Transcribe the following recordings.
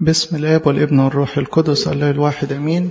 بسم الاب والابن والروح القدس الله الواحد امين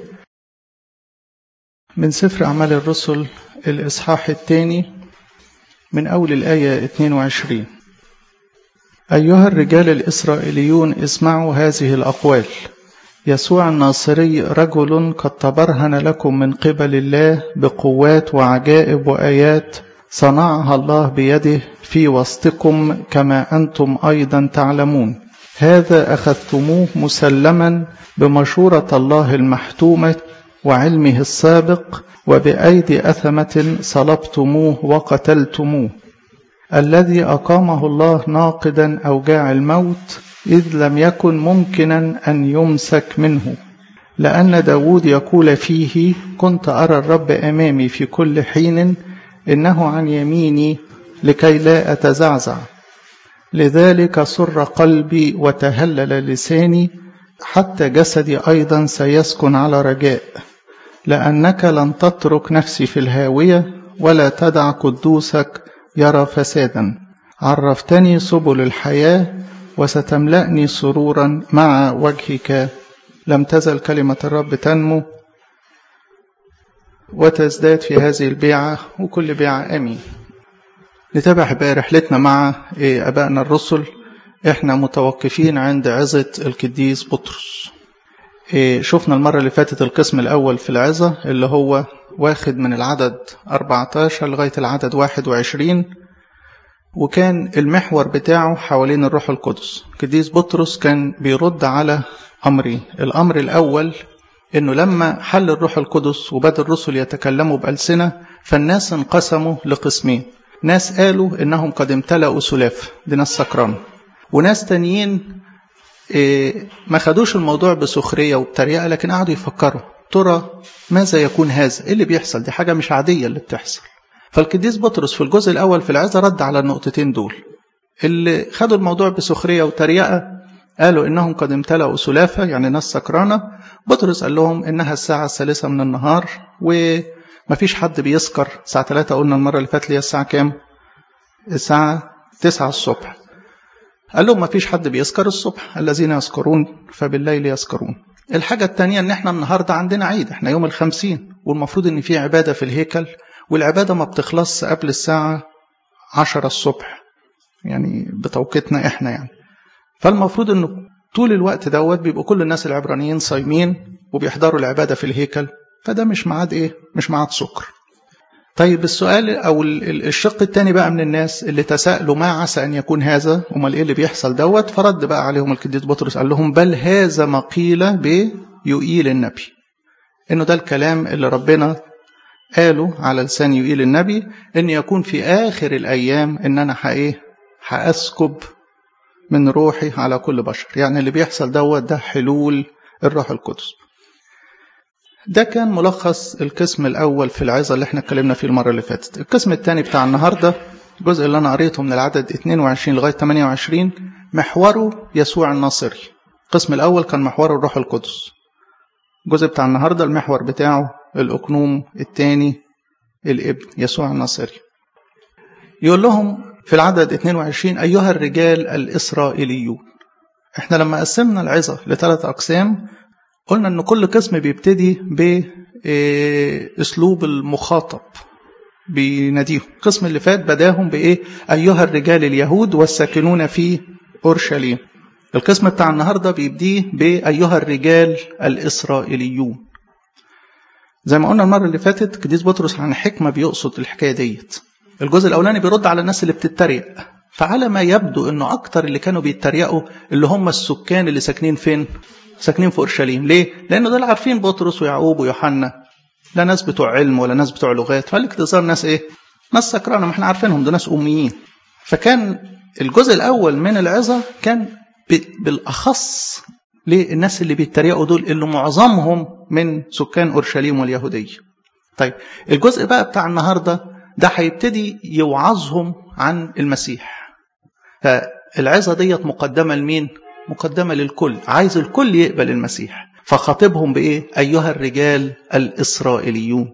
من سفر اعمال الرسل الاصحاح الثاني من اول الايه 22 ايها الرجال الاسرائيليون اسمعوا هذه الاقوال يسوع الناصري رجل قد تبرهن لكم من قبل الله بقوات وعجائب وايات صنعها الله بيده في وسطكم كما انتم ايضا تعلمون هذا اخذتموه مسلما بمشوره الله المحتومه وعلمه السابق وبايدي اثمه صلبتموه وقتلتموه الذي اقامه الله ناقدا اوجاع الموت اذ لم يكن ممكنا ان يمسك منه لان داود يقول فيه كنت ارى الرب امامي في كل حين انه عن يميني لكي لا اتزعزع لذلك سر قلبي وتهلل لساني حتى جسدي ايضا سيسكن على رجاء لانك لن تترك نفسي في الهاويه ولا تدع قدوسك يرى فسادا عرفتني سبل الحياه وستملأني سرورا مع وجهك لم تزل كلمة الرب تنمو وتزداد في هذه البيعة وكل بيعة أمين نتابع بقى رحلتنا مع أبائنا الرسل احنا متوقفين عند عظة القديس بطرس شفنا المرة اللي فاتت القسم الأول في العظة اللي هو واخد من العدد 14 لغاية العدد 21 وكان المحور بتاعه حوالين الروح القدس قديس بطرس كان بيرد على أمرين الأمر الأول إنه لما حل الروح القدس وبدأ الرسل يتكلموا بألسنة فالناس انقسموا لقسمين ناس قالوا إنهم قد امتلأوا سلافة دي ناس سكران وناس تانيين إيه ما خدوش الموضوع بسخرية وبتريقة لكن قعدوا يفكروا ترى ماذا يكون هذا؟ إيه اللي بيحصل؟ دي حاجة مش عادية اللي بتحصل فالقديس بطرس في الجزء الأول في العظة رد على النقطتين دول اللي خدوا الموضوع بسخرية وتريقة قالوا إنهم قد امتلأوا سلافة يعني ناس سكرانة بطرس قال لهم إنها الساعة الثالثة من النهار ومفيش حد بيسكر الساعة 3 قلنا المرة اللي فاتت لي الساعة كام؟ الساعة 9 الصبح قال لهم مفيش حد بيسكر الصبح الذين يسكرون فبالليل يسكرون الحاجة التانية إن إحنا النهاردة عندنا عيد إحنا يوم الخمسين والمفروض إن في عبادة في الهيكل والعبادة ما بتخلص قبل الساعة عشرة الصبح يعني بتوقيتنا إحنا يعني فالمفروض إنه طول الوقت دوت بيبقوا كل الناس العبرانيين صايمين وبيحضروا العبادة في الهيكل فده مش ميعاد إيه؟ مش ميعاد سكر. طيب السؤال أو الشق الثاني بقى من الناس اللي تساءلوا ما عسى أن يكون هذا أمال إيه اللي بيحصل دوت فرد بقى عليهم القديس بطرس قال لهم بل هذا ما قيل بيؤيل النبي. إنه ده الكلام اللي ربنا قالوا على لسان يقيل النبي ان يكون في اخر الايام ان انا ايه هاسكب من روحي على كل بشر يعني اللي بيحصل دوت ده حلول الروح القدس ده كان ملخص القسم الاول في العظه اللي احنا اتكلمنا فيه المره اللي فاتت القسم الثاني بتاع النهارده الجزء اللي انا قريته من العدد 22 لغايه 28 محوره يسوع الناصري القسم الاول كان محوره الروح القدس الجزء بتاع النهارده المحور بتاعه الأقنوم الثاني الابن يسوع الناصري يقول لهم في العدد 22 أيها الرجال الإسرائيليون احنا لما قسمنا العظة لثلاث أقسام قلنا أن كل قسم بيبتدي بأسلوب المخاطب بيناديهم القسم اللي فات بداهم بإيه أيها الرجال اليهود والساكنون في أورشليم القسم بتاع النهارده بيبديه بأيها الرجال الإسرائيليون زي ما قلنا المرة اللي فاتت قديس بطرس عن حكمة بيقصد الحكاية ديت الجزء الأولاني بيرد على الناس اللي بتتريق فعلى ما يبدو أنه أكتر اللي كانوا بيتريقوا اللي هم السكان اللي ساكنين فين ساكنين في أورشليم ليه؟ لأنه دول عارفين بطرس ويعقوب ويوحنا لا ناس بتوع علم ولا ناس بتوع لغات فقال لك تظهر ناس إيه؟ ناس سكرانة ما احنا عارفينهم ده ناس أميين فكان الجزء الأول من العظة كان بالأخص للناس اللي بيتريقوا دول اللي معظمهم من سكان اورشليم واليهوديه. طيب الجزء بقى بتاع النهارده ده هيبتدي يوعظهم عن المسيح. فالعظه ديت مقدمه لمين؟ مقدمه للكل، عايز الكل يقبل المسيح. فخاطبهم بايه؟ ايها الرجال الاسرائيليون.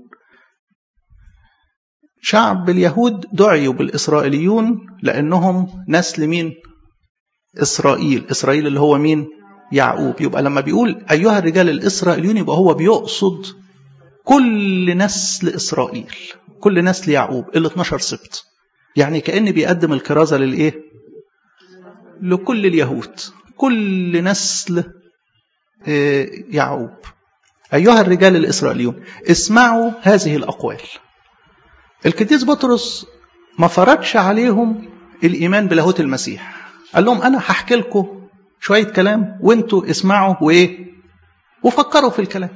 شعب اليهود دعيوا بالاسرائيليون لانهم نسل مين؟ اسرائيل، اسرائيل اللي هو مين؟ يعقوب يبقى لما بيقول أيها الرجال الإسرائيليون يبقى هو بيقصد كل نسل إسرائيل كل نسل يعقوب ال 12 سبط يعني كأن بيقدم الكرازة للإيه لكل اليهود كل نسل يعقوب أيها الرجال الإسرائيليون اسمعوا هذه الأقوال القديس بطرس ما فرضش عليهم الإيمان بلاهوت المسيح قال لهم أنا هحكي لكم شوية كلام وانتوا اسمعوا وإيه وفكروا في الكلام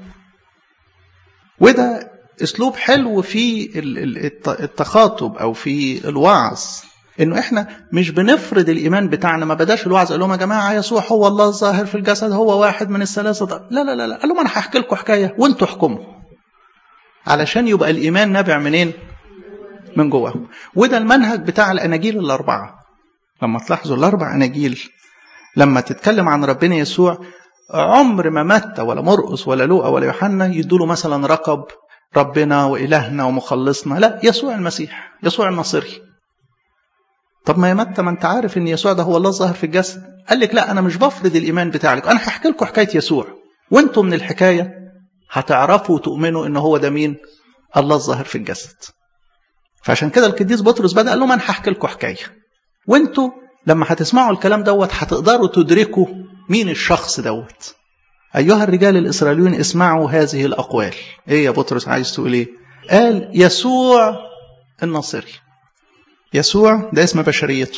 وده اسلوب حلو في التخاطب او في الوعظ انه احنا مش بنفرض الايمان بتاعنا ما بداش الوعظ قال لهم يا جماعه يسوع هو الله الظاهر في الجسد هو واحد من الثلاثه لا لا لا لا قال لهم انا هحكي لكم حكايه وانتوا احكموا علشان يبقى الايمان نابع منين من جواهم وده المنهج بتاع الاناجيل الاربعه لما تلاحظوا الاربع اناجيل لما تتكلم عن ربنا يسوع عمر ما متى ولا مرقس ولا لوقا ولا يوحنا يدوا له مثلا رقب ربنا وإلهنا ومخلصنا لا يسوع المسيح يسوع الناصري طب ما يا متى ما انت عارف ان يسوع ده هو الله الظاهر في الجسد قال لك لا انا مش بفرض الايمان بتاعك انا هحكي لكم حكايه يسوع وانتم من الحكايه هتعرفوا وتؤمنوا ان هو ده مين الله الظاهر في الجسد فعشان كده القديس بطرس بدا قال لهم انا هحكي لكم حكايه وانتوا لما هتسمعوا الكلام دوت هتقدروا تدركوا مين الشخص دوت أيها الرجال الإسرائيليون اسمعوا هذه الأقوال إيه يا بطرس عايز تقول إيه قال يسوع الناصري يسوع ده اسم بشريته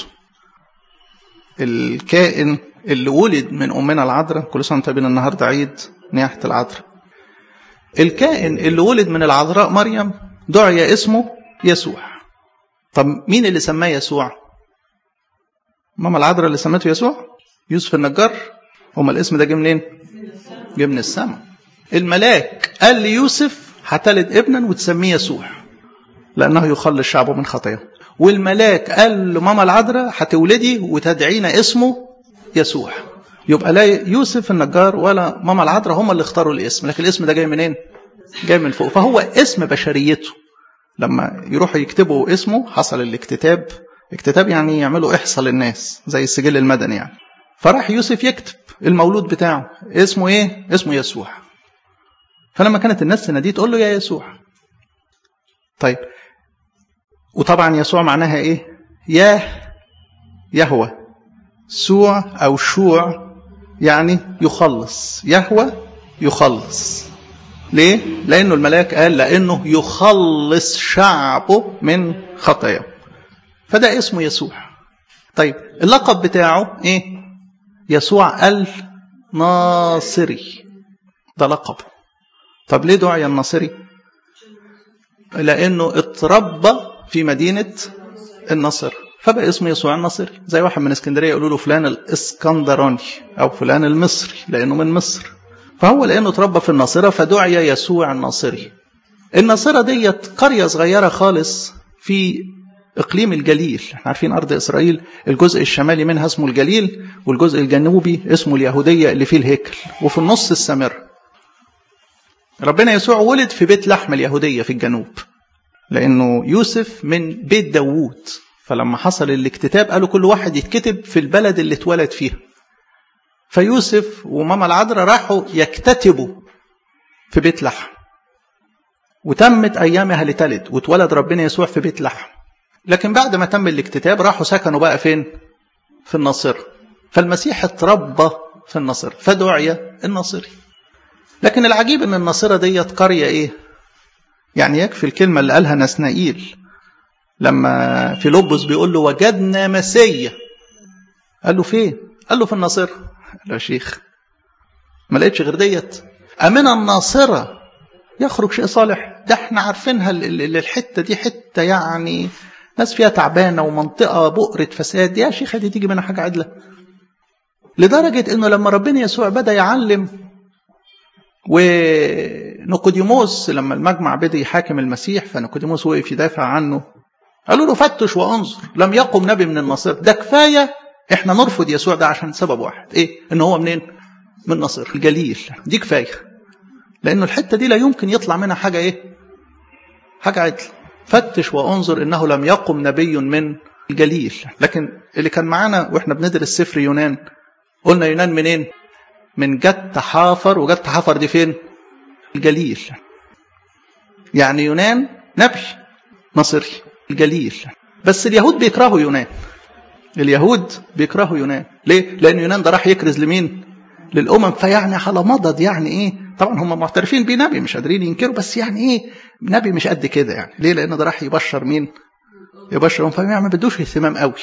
الكائن اللي ولد من أمنا العذراء كل سنة طيبين النهاردة عيد نياحة العذراء الكائن اللي ولد من العذراء مريم دعي اسمه يسوع طب مين اللي سماه يسوع ماما العذراء اللي سمته يسوع يوسف النجار هما الاسم ده جه منين جه من السماء الملاك قال ليوسف هتلد ابنا وتسميه يسوع لانه يخلص شعبه من خطاياه والملاك قال لماما العذراء هتولدي وتدعينا اسمه يسوع يبقى لا يوسف النجار ولا ماما العذراء هم اللي اختاروا الاسم لكن الاسم ده جاي منين جاي من فوق فهو اسم بشريته لما يروحوا يكتبوا اسمه حصل الاكتتاب اكتتاب يعني يعملوا احصاء للناس زي السجل المدني يعني فراح يوسف يكتب المولود بتاعه اسمه ايه اسمه يسوع فلما كانت الناس تناديه تقول له يا يسوع طيب وطبعا يسوع معناها ايه يا يهوى سوع او شوع يعني يخلص يهوى يخلص ليه لانه الملاك قال لانه يخلص شعبه من خطاياه فده اسمه يسوع طيب اللقب بتاعه ايه يسوع الناصري ده لقب طب ليه دعي الناصري لانه اتربى في مدينه النصر فبقى اسمه يسوع الناصري زي واحد من اسكندريه يقولوا له فلان الاسكندراني او فلان المصري لانه من مصر فهو لانه اتربى في الناصره فدعي يسوع الناصري الناصره ديت قريه صغيره خالص في اقليم الجليل احنا عارفين ارض اسرائيل الجزء الشمالي منها اسمه الجليل والجزء الجنوبي اسمه اليهوديه اللي فيه الهيكل وفي النص السامره ربنا يسوع ولد في بيت لحم اليهوديه في الجنوب لانه يوسف من بيت داوود فلما حصل الاكتتاب قالوا كل واحد يتكتب في البلد اللي اتولد فيها فيوسف وماما العذراء راحوا يكتتبوا في بيت لحم وتمت ايامها لتلد واتولد ربنا يسوع في بيت لحم لكن بعد ما تم الاكتتاب راحوا سكنوا بقى فين في الناصرة فالمسيح اتربى في الناصرة فدعي الناصري لكن العجيب ان الناصرة ديت قرية ايه يعني يكفي الكلمة اللي قالها نسنائيل لما فيلبس بيقول له وجدنا مسيا قال له فين قال له في الناصرة قال له يا شيخ ما لقيتش غير ديت أمن الناصرة يخرج شيء صالح ده احنا عارفينها الحتة دي حتة يعني ناس فيها تعبانة ومنطقة بؤرة فساد يا شيخة دي تيجي منها حاجة عدلة لدرجة انه لما ربنا يسوع بدأ يعلم ونيقوديموس لما المجمع بدأ يحاكم المسيح فنيقوديموس وقف يدافع عنه قالوا له فتش وانظر لم يقم نبي من النصر ده كفاية احنا نرفض يسوع ده عشان سبب واحد ايه ان هو منين من نصر الجليل دي كفاية لانه الحتة دي لا يمكن يطلع منها حاجة ايه حاجة عدل فتش وانظر انه لم يقم نبي من الجليل لكن اللي كان معانا واحنا بندرس سفر يونان قلنا يونان منين من جت حافر وجت حافر دي فين الجليل يعني يونان نبي مصري الجليل بس اليهود بيكرهوا يونان اليهود بيكرهوا يونان ليه لان يونان ده راح يكرز لمين للامم فيعني على مضض يعني ايه طبعا هم معترفين بيه نبي مش قادرين ينكروا بس يعني ايه نبي مش قد كده يعني ليه لان ده راح يبشر مين يبشر فما ما بدوش اهتمام قوي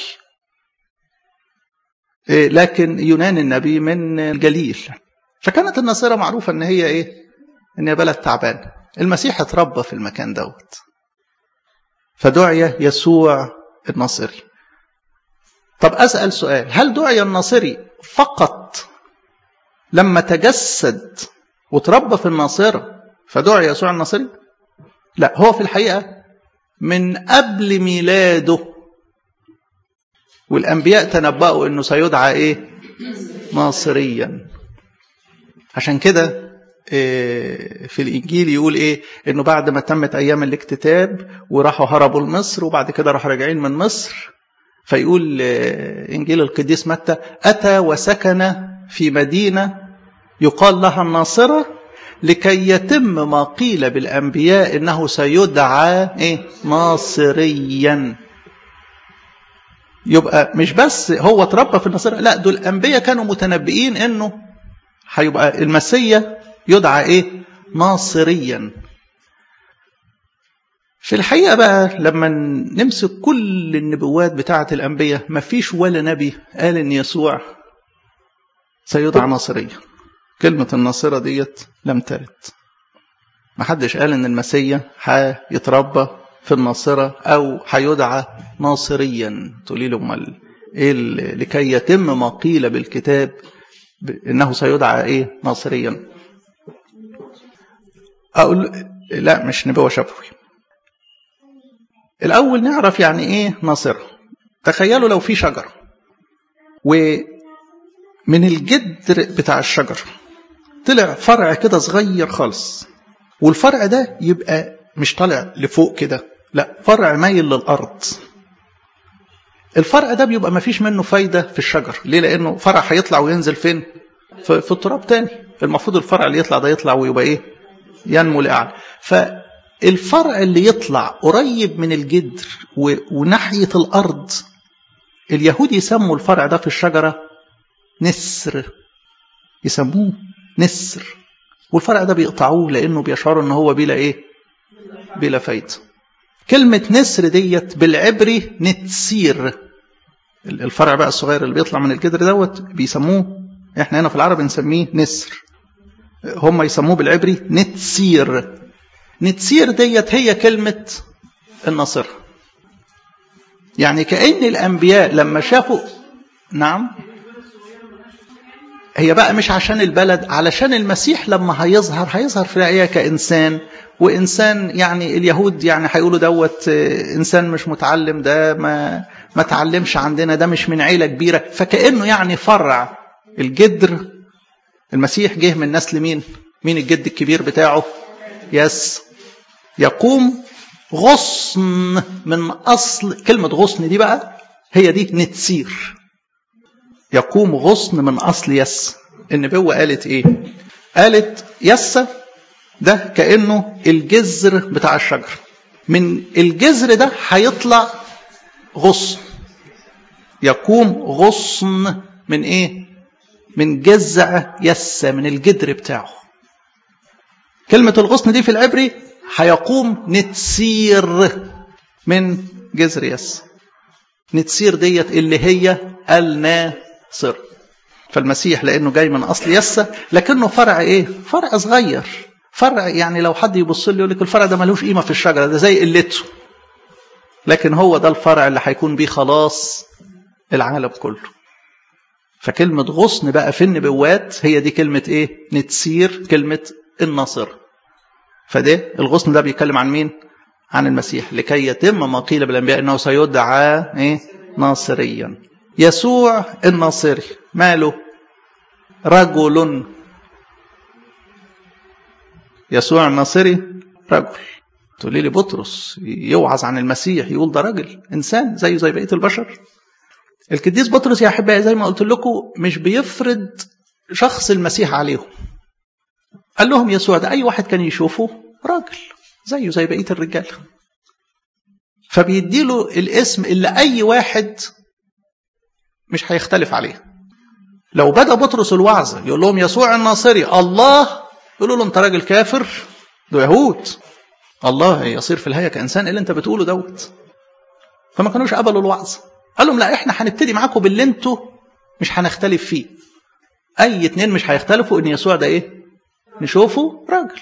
إيه لكن يونان النبي من الجليل فكانت الناصره معروفه ان هي ايه ان هي بلد تعبان المسيح اتربى في المكان دوت فدعي يسوع الناصري طب اسال سؤال هل دعي الناصري فقط لما تجسد وتربى في الناصره فدعي يسوع الناصري لا هو في الحقيقه من قبل ميلاده والانبياء تنبأوا انه سيدعى ايه ناصريا عشان كده في الانجيل يقول ايه انه بعد ما تمت ايام الاكتتاب وراحوا هربوا لمصر وبعد كده راحوا راجعين من مصر فيقول انجيل القديس متى اتى وسكن في مدينه يقال لها الناصره لكي يتم ما قيل بالانبياء انه سيدعى ايه ناصريا يبقى مش بس هو اتربى في الناصره لا دول الانبياء كانوا متنبئين انه هيبقى المسيا يدعى ايه ناصريا في الحقيقة بقى لما نمسك كل النبوات بتاعة الأنبياء ما فيش ولا نبي قال إن يسوع سيدعى ناصريا كلمة الناصرة ديت لم ترد ما حدش قال إن المسيا هيتربى في الناصرة أو هيدعى ناصريا تقولي له أمال إيه لكي يتم ما قيل بالكتاب إنه سيدعى إيه ناصريا أقول لا مش نبوة شفوي الأول نعرف يعني إيه ناصرة تخيلوا لو في شجرة ومن الجدر بتاع الشجر طلع فرع كده صغير خالص والفرع ده يبقى مش طالع لفوق كده لا فرع مايل للأرض الفرع ده بيبقى ما فيش منه فايدة في الشجر ليه لأنه فرع هيطلع وينزل فين في, في التراب تاني المفروض الفرع اللي يطلع ده يطلع ويبقى ايه ينمو لأعلى فالفرع اللي يطلع قريب من الجدر وناحية الأرض اليهود يسموا الفرع ده في الشجرة نسر يسموه نسر والفرع ده بيقطعوه لأنه بيشعروا ان هو بلا ايه بلا فايدة كلمة نسر ديت بالعبري نتسير الفرع بقى الصغير اللي بيطلع من الجدر دوت بيسموه احنا هنا في العرب نسميه نسر هم يسموه بالعبري نتسير نتسير ديت هي كلمة النصر يعني كأن الأنبياء لما شافوا نعم هي بقى مش عشان البلد علشان المسيح لما هيظهر هيظهر في الحقيقة كإنسان وإنسان يعني اليهود يعني هيقولوا دوت إنسان مش متعلم ده ما ما تعلمش عندنا ده مش من عيلة كبيرة فكأنه يعني فرع الجدر المسيح جه من نسل مين مين الجد الكبير بتاعه يس يقوم غصن من أصل كلمة غصن دي بقى هي دي نتسير يقوم غصن من أصل يس النبوة قالت إيه قالت يس ده كأنه الجذر بتاع الشجر من الجذر ده هيطلع غصن يقوم غصن من ايه من جذع يس من الجدر بتاعه كلمة الغصن دي في العبري هيقوم نتسير من جذر يس نتسير ديت اللي هي الناصر فالمسيح لانه جاي من اصل يسة لكنه فرع ايه فرع صغير فرع يعني لو حد يبص لي يقول لك الفرع ده ملوش قيمه في الشجره ده زي قلته لكن هو ده الفرع اللي هيكون بيه خلاص العالم كله فكلمة غصن بقى في النبوات هي دي كلمة ايه نتسير كلمة النصر فده الغصن ده بيتكلم عن مين عن المسيح لكي يتم ما قيل بالانبياء انه سيدعى ايه ناصريا يسوع الناصري ماله رجل يسوع الناصري رجل تقولي لي بطرس يوعظ عن المسيح يقول ده راجل انسان زيه زي بقيه البشر القديس بطرس يا احبائي زي ما قلت لكم مش بيفرض شخص المسيح عليهم قال لهم يسوع ده أي واحد كان يشوفه راجل زيه زي بقية الرجال فبيديله الاسم اللي أي واحد مش هيختلف عليه لو بدأ بطرس الوعظ يقول لهم يسوع الناصري الله يقولوا له انت راجل كافر ده يهود الله يصير في الهيئة كإنسان اللي انت بتقوله دوت فما كانوش قبلوا الوعظ قال لهم لا احنا هنبتدي معاكم باللي انتوا مش هنختلف فيه اي اتنين مش هيختلفوا ان يسوع ده ايه نشوفه راجل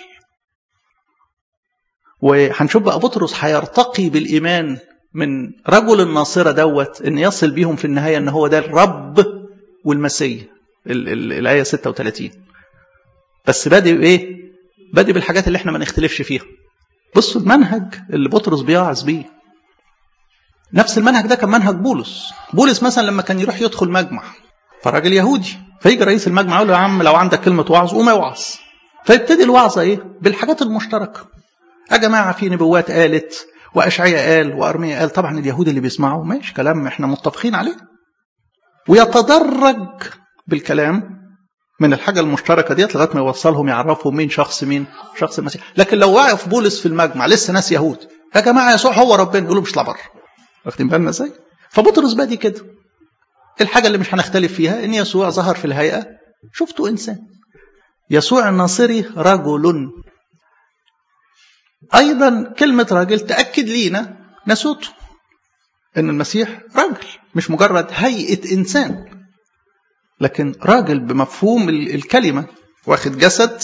وهنشوف بقى بطرس هيرتقي بالايمان من رجل الناصرة دوت ان يصل بيهم في النهاية ان هو ده الرب والمسيح ال- ال- الآية 36 بس بادئ بايه بادئ بالحاجات اللي احنا ما نختلفش فيها بصوا المنهج اللي بطرس بيوعظ بيه نفس المنهج ده كان منهج بولس بولس مثلا لما كان يروح يدخل مجمع فراجل يهودي فيجي رئيس المجمع يقول له يا عم لو عندك كلمة وعظ قوم اوعظ فيبتدي الوعظة ايه بالحاجات المشتركة يا جماعة في نبوات قالت وأشعياء قال وأرميا قال طبعا اليهود اللي بيسمعوا ماشي كلام احنا متفقين عليه ويتدرج بالكلام من الحاجة المشتركة ديت لغاية ما يوصلهم يعرفوا مين شخص مين شخص المسيح لكن لو وقف بولس في المجمع لسه ناس يهود يا جماعة يسوع هو ربنا يقولوا مش بره واخدين بالنا ازاي فبطرس بادي كده الحاجة اللي مش هنختلف فيها ان يسوع ظهر في الهيئة شفته انسان يسوع الناصري رجل ايضا كلمة راجل تأكد لينا نسوته ان المسيح راجل مش مجرد هيئة انسان لكن راجل بمفهوم ال- الكلمة واخد جسد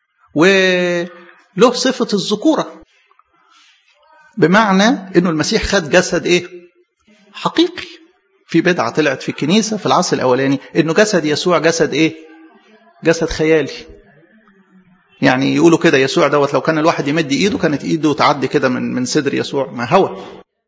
وله صفة الذكورة بمعنى انه المسيح خد جسد ايه حقيقي في بدعة طلعت في الكنيسة في العصر الأولاني إنه جسد يسوع جسد إيه؟ جسد خيالي. يعني يقولوا كده يسوع دوت لو كان الواحد يمد إيده كانت إيده تعدي كده من من صدر يسوع ما هو.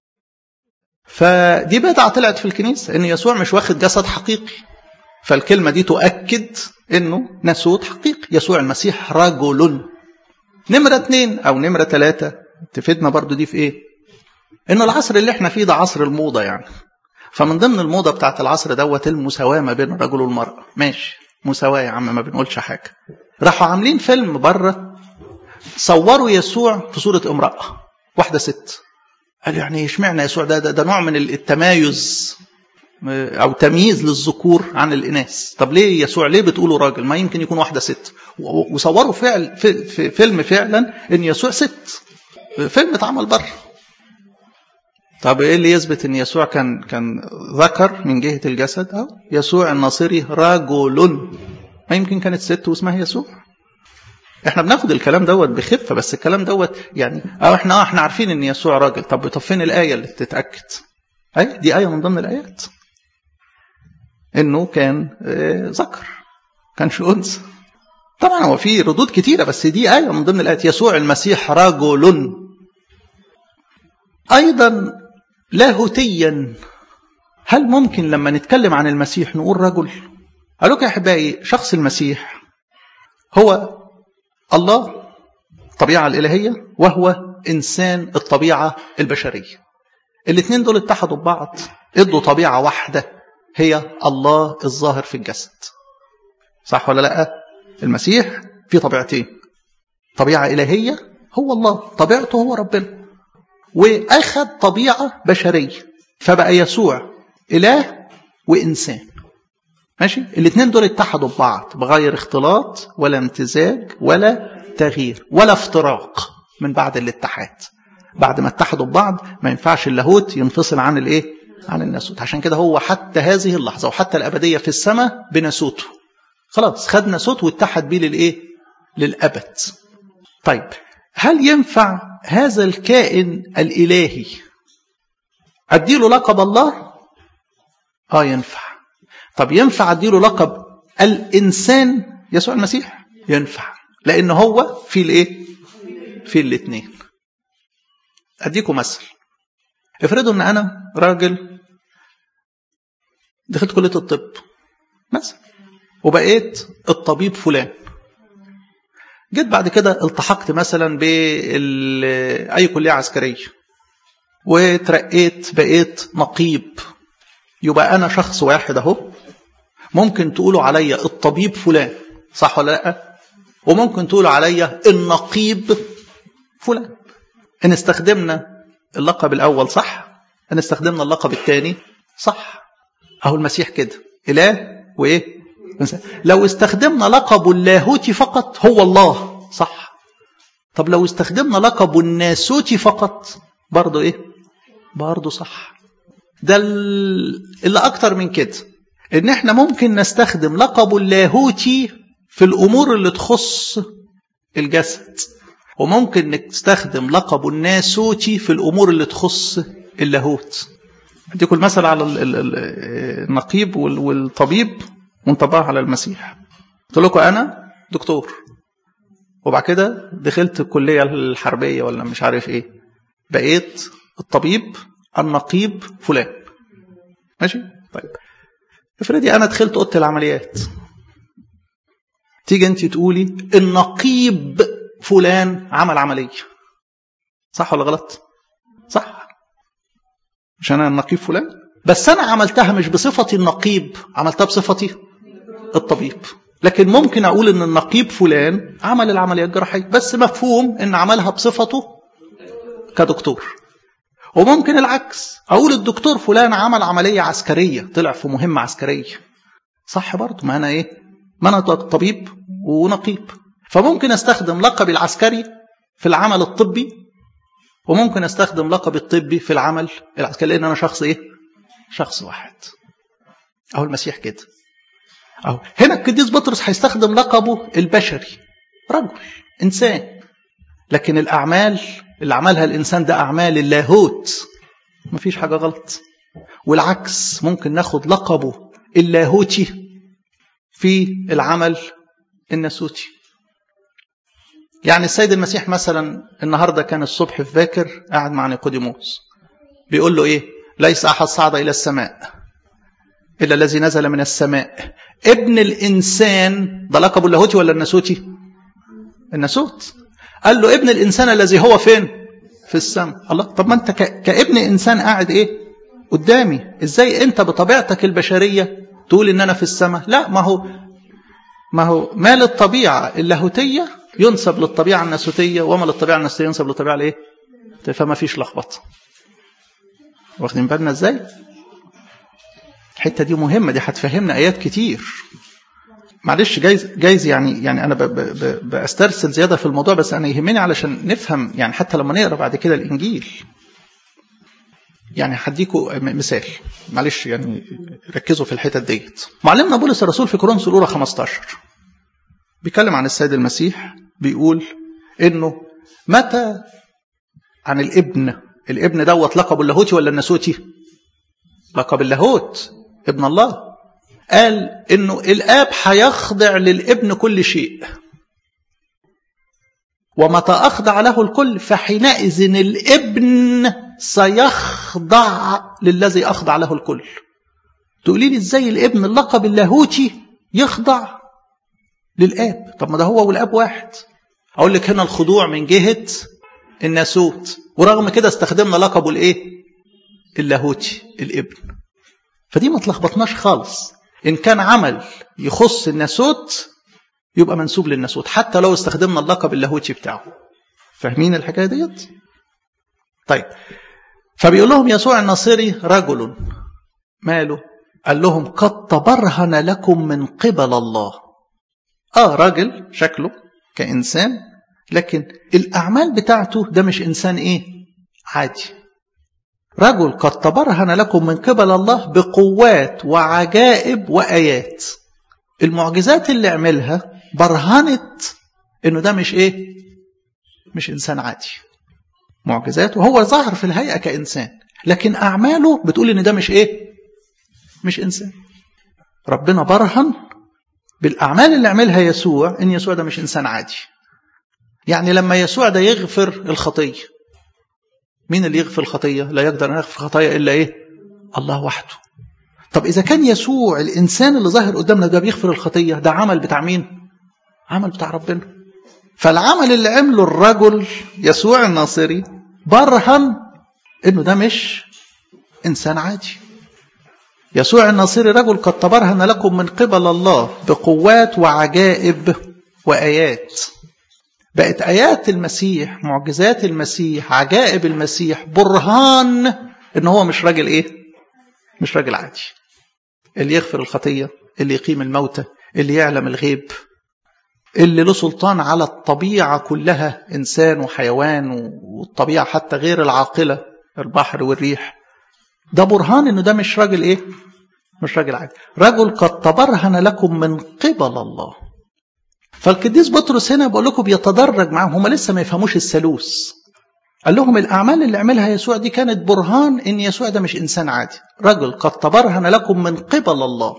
فدي بدعة طلعت في الكنيسة إن يسوع مش واخد جسد حقيقي. فالكلمة دي تؤكد إنه ناسوت حقيقي، يسوع المسيح رجل. نمرة اتنين أو نمرة ثلاثة تفيدنا برضو دي في إيه؟ إنه العصر اللي إحنا فيه ده عصر الموضة يعني. فمن ضمن الموضة بتاعت العصر دوت المساواة ما بين الرجل والمرأة ماشي مساواة يا عم ما بنقولش حاجة راحوا عاملين فيلم بره صوروا يسوع في صورة امرأة واحدة ست قال يعني اشمعنى يسوع ده, ده ده نوع من التمايز او تمييز للذكور عن الاناث طب ليه يسوع ليه بتقولوا راجل ما يمكن يكون واحده ست وصوروا فعل في, في فيلم فعلا ان يسوع ست فيلم اتعمل بره طب ايه اللي يثبت ان يسوع كان كان ذكر من جهه الجسد او يسوع الناصري رجل ما يمكن كانت ست واسمها يسوع احنا بناخد الكلام دوت بخفه بس الكلام دوت يعني اه احنا اه احنا عارفين ان يسوع راجل طب طب فين الايه اللي تتاكد اي دي ايه من ضمن الايات انه كان اه ذكر كانش انثى طبعا هو في ردود كتيره بس دي ايه من ضمن الايات يسوع المسيح رجل ايضا لاهوتيا هل ممكن لما نتكلم عن المسيح نقول رجل قالوا يا احبائي شخص المسيح هو الله الطبيعه الالهيه وهو انسان الطبيعه البشريه الاثنين دول اتحدوا ببعض ادوا طبيعه واحده هي الله الظاهر في الجسد صح ولا لا المسيح في طبيعتين طبيعه الهيه هو الله طبيعته هو ربنا واخذ طبيعه بشريه فبقى يسوع اله وانسان ماشي الاثنين دول اتحدوا ببعض بغير اختلاط ولا امتزاج ولا تغيير ولا افتراق من بعد الاتحاد بعد ما اتحدوا ببعض ما ينفعش اللاهوت ينفصل عن الايه عن الناسوت عشان كده هو حتى هذه اللحظه وحتى الابديه في السماء بناسوته خلاص خد ناسوت واتحد بيه للايه للابد طيب هل ينفع هذا الكائن الالهي اديله لقب الله اه ينفع طب ينفع اديله لقب الانسان يسوع المسيح ينفع لان هو في الايه في الاثنين اديكم مثل افرضوا ان انا راجل دخلت كليه الطب مثلا وبقيت الطبيب فلان جيت بعد كده التحقت مثلا بأي كلية عسكرية وترقيت بقيت نقيب يبقى أنا شخص واحد أهو ممكن تقولوا عليا الطبيب فلان صح ولا لا وممكن تقولوا عليا النقيب فلان ان استخدمنا اللقب الاول صح ان استخدمنا اللقب الثاني صح اهو المسيح كده اله وايه لو استخدمنا لقب اللاهوتي فقط هو الله صح طب لو استخدمنا لقب الناسوتي فقط برضه ايه برضه صح ده اللي اكتر من كده ان احنا ممكن نستخدم لقب اللاهوتي في الامور اللي تخص الجسد وممكن نستخدم لقب الناسوتي في الامور اللي تخص اللاهوت اديكم المثل على النقيب والطبيب ونطبقها على المسيح قلت لكم انا دكتور وبعد كده دخلت الكليه الحربيه ولا مش عارف ايه بقيت الطبيب النقيب فلان ماشي طيب افرضي انا دخلت اوضه العمليات تيجي انت تقولي النقيب فلان عمل عمليه صح ولا غلط صح مش انا النقيب فلان بس انا عملتها مش بصفتي النقيب عملتها بصفتي الطبيب لكن ممكن اقول ان النقيب فلان عمل العمليه الجراحيه بس مفهوم ان عملها بصفته كدكتور وممكن العكس اقول الدكتور فلان عمل عمليه عسكريه طلع في مهمه عسكريه صح برضه ما انا ايه ما انا طبيب ونقيب فممكن استخدم لقبي العسكري في العمل الطبي وممكن استخدم لقبي الطبي في العمل العسكري لان انا شخص ايه شخص واحد اهو المسيح كده اهو هنا القديس بطرس هيستخدم لقبه البشري رجل انسان لكن الاعمال اللي عملها الانسان ده اعمال اللاهوت مفيش حاجه غلط والعكس ممكن ناخد لقبه اللاهوتي في العمل الناسوتي يعني السيد المسيح مثلا النهارده كان الصبح في باكر قاعد مع نيقوديموس بيقول له ايه ليس احد صعد الى السماء الا الذي نزل من السماء ابن الانسان ده لقبه اللاهوتي ولا الناسوتي الناسوت قال له ابن الانسان الذي هو فين في السماء الله طب ما انت كابن انسان قاعد ايه قدامي ازاي انت بطبيعتك البشريه تقول ان انا في السماء لا ما هو ما هو ما للطبيعه اللاهوتيه ينسب للطبيعه الناسوتيه وما للطبيعه الناسوتيه ينسب للطبيعه الايه فما فيش لخبطه واخدين بالنا ازاي الحته دي مهمه دي هتفهمنا ايات كتير معلش جايز جايز يعني يعني انا ب ب بسترسل زياده في الموضوع بس انا يهمني علشان نفهم يعني حتى لما نقرا بعد كده الانجيل يعني هديكوا مثال معلش يعني ركزوا في الحتت ديت معلمنا بولس الرسول في كورنثوس الاولى 15 بيتكلم عن السيد المسيح بيقول انه متى عن الابن الابن دوت لقب اللاهوتي ولا الناسوتي لقب اللاهوت ابن الله قال انه الاب هيخضع للابن كل شيء ومتى اخضع له الكل فحينئذ الابن سيخضع للذي اخضع له الكل تقولي لي ازاي الابن اللقب اللاهوتي يخضع للاب طب ما ده هو والاب واحد اقول لك هنا الخضوع من جهه الناسوت ورغم كده استخدمنا لقبه الايه اللاهوتي الابن فدي ما تلخبطناش خالص ان كان عمل يخص الناسوت يبقى منسوب للناسوت حتى لو استخدمنا اللقب اللاهوتي بتاعه فاهمين الحكايه ديت طيب فبيقول لهم يسوع الناصري رجل ماله قال لهم قد تبرهن لكم من قبل الله اه راجل شكله كانسان لكن الاعمال بتاعته ده مش انسان ايه عادي رجل قد تبرهن لكم من قبل الله بقوات وعجائب وايات المعجزات اللي عملها برهنت انه ده مش ايه مش انسان عادي معجزات وهو ظهر في الهيئه كانسان لكن اعماله بتقول ان ده مش ايه مش انسان ربنا برهن بالاعمال اللي عملها يسوع ان يسوع ده مش انسان عادي يعني لما يسوع ده يغفر الخطيه مين اللي يغفر الخطيه لا يقدر ان يغفر الخطايا الا ايه الله وحده طب اذا كان يسوع الانسان اللي ظاهر قدامنا ده بيغفر الخطيه ده عمل بتاع مين عمل بتاع ربنا فالعمل اللي عمله الرجل يسوع الناصري برهن انه ده مش انسان عادي يسوع الناصري رجل قد تبرهن لكم من قبل الله بقوات وعجائب وآيات بقت آيات المسيح معجزات المسيح عجائب المسيح برهان إن هو مش راجل إيه مش راجل عادي اللي يغفر الخطية اللي يقيم الموتى اللي يعلم الغيب اللي له سلطان على الطبيعة كلها إنسان وحيوان والطبيعة حتى غير العاقلة البحر والريح ده برهان إنه ده مش راجل إيه مش راجل عادي رجل قد تبرهن لكم من قبل الله فالقديس بطرس هنا بقول لكم بيتدرج معاهم هم لسه ما يفهموش الثالوث قال لهم الأعمال اللي عملها يسوع دي كانت برهان إن يسوع ده مش إنسان عادي رجل قد تبرهن لكم من قبل الله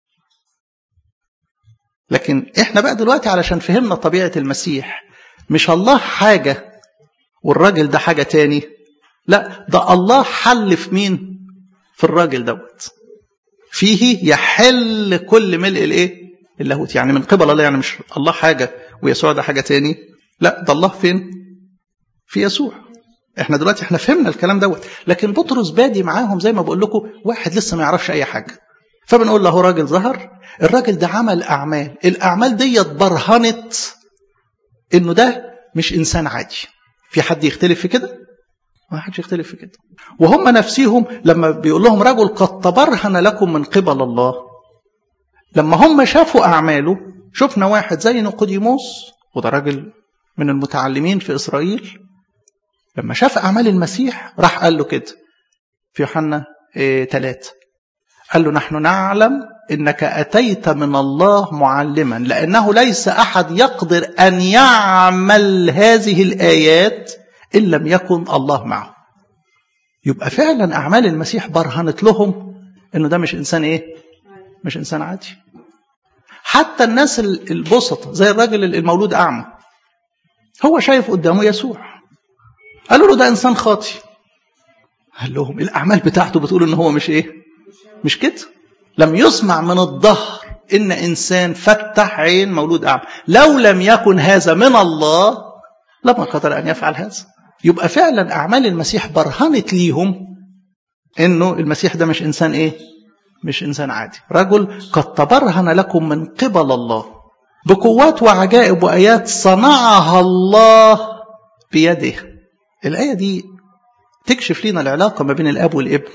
لكن إحنا بقى دلوقتي علشان فهمنا طبيعة المسيح مش الله حاجة والراجل ده حاجة تاني لا ده الله حل في مين في الراجل دوت فيه يحل كل ملء الايه اللاهوت يعني من قبل الله يعني مش الله حاجة ويسوع ده حاجة تاني لا ده الله فين في يسوع احنا دلوقتي احنا فهمنا الكلام دوت لكن بطرس بادي معاهم زي ما بقول لكم واحد لسه ما يعرفش اي حاجة فبنقول له راجل ظهر الراجل ده عمل اعمال الاعمال ديت برهنت انه ده مش انسان عادي في حد يختلف في كده ما حدش يختلف في كده وهم نفسيهم لما بيقول لهم رجل قد تبرهن لكم من قبل الله لما هم شافوا أعماله شفنا واحد زي نقوديموس وده راجل من المتعلمين في إسرائيل لما شاف أعمال المسيح راح قال له كده في يوحنا إيه ثلاثة قال له نحن نعلم إنك أتيت من الله معلما لأنه ليس أحد يقدر أن يعمل هذه الآيات إن لم يكن الله معه يبقى فعلا أعمال المسيح برهنت لهم إنه ده مش إنسان إيه مش إنسان عادي حتى الناس البسطة زي الراجل المولود أعمى هو شايف قدامه يسوع قالوا له ده إنسان خاطي قال لهم الأعمال بتاعته بتقول إن هو مش إيه مش كده لم يسمع من الظهر إن إنسان فتح عين مولود أعمى لو لم يكن هذا من الله لما قدر أن يفعل هذا يبقى فعلا أعمال المسيح برهنت ليهم إنه المسيح ده مش إنسان إيه مش إنسان عادي رجل قد تبرهن لكم من قبل الله بقوات وعجائب وآيات صنعها الله بيده الآية دي تكشف لنا العلاقة ما بين الأب والابن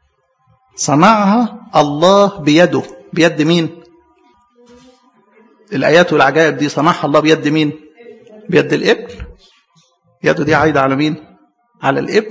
صنعها الله بيده بيد مين الآيات والعجائب دي صنعها الله بيد مين بيد الابن يده دي عايدة على مين على الابن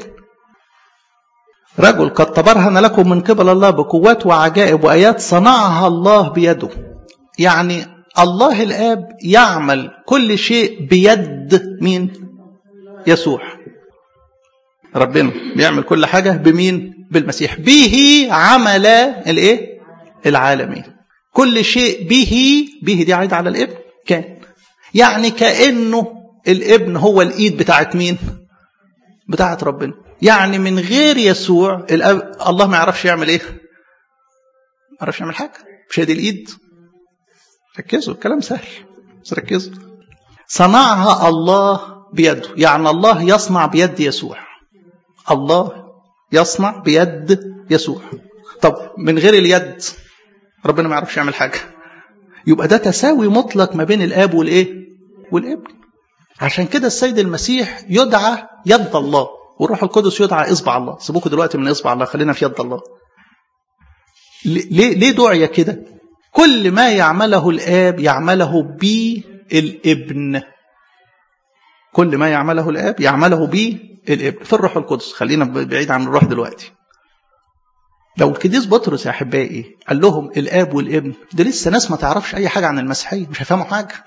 رجل قد تبرهن لكم من قبل الله بقوات وعجائب وآيات صنعها الله بيده يعني الله الآب يعمل كل شيء بيد مين يسوع ربنا بيعمل كل حاجة بمين بالمسيح به عمل الايه العالمين كل شيء به به دي عايدة على الابن كان يعني كأنه الابن هو الايد بتاعت مين بتاعت ربنا يعني من غير يسوع الأب الله ما يعرفش يعمل ايه ما يعرفش يعمل حاجه مش هي دي الايد ركزوا الكلام سهل بس ركزوا صنعها الله بيده يعني الله يصنع بيد يسوع الله يصنع بيد يسوع طب من غير اليد ربنا ما يعرفش يعمل حاجه يبقى ده تساوي مطلق ما بين الاب والايه والابن عشان كده السيد المسيح يدعى يد الله والروح القدس يدعى اصبع الله سيبوكوا دلوقتي من اصبع الله خلينا في يد الله ليه ليه دعي كده كل ما يعمله الاب يعمله بالابن كل ما يعمله الاب يعمله بالابن في الروح القدس خلينا بعيد عن الروح دلوقتي لو القديس بطرس يا احبائي قال لهم الاب والابن ده لسه ناس ما تعرفش اي حاجه عن المسيحيه مش هيفهموا حاجه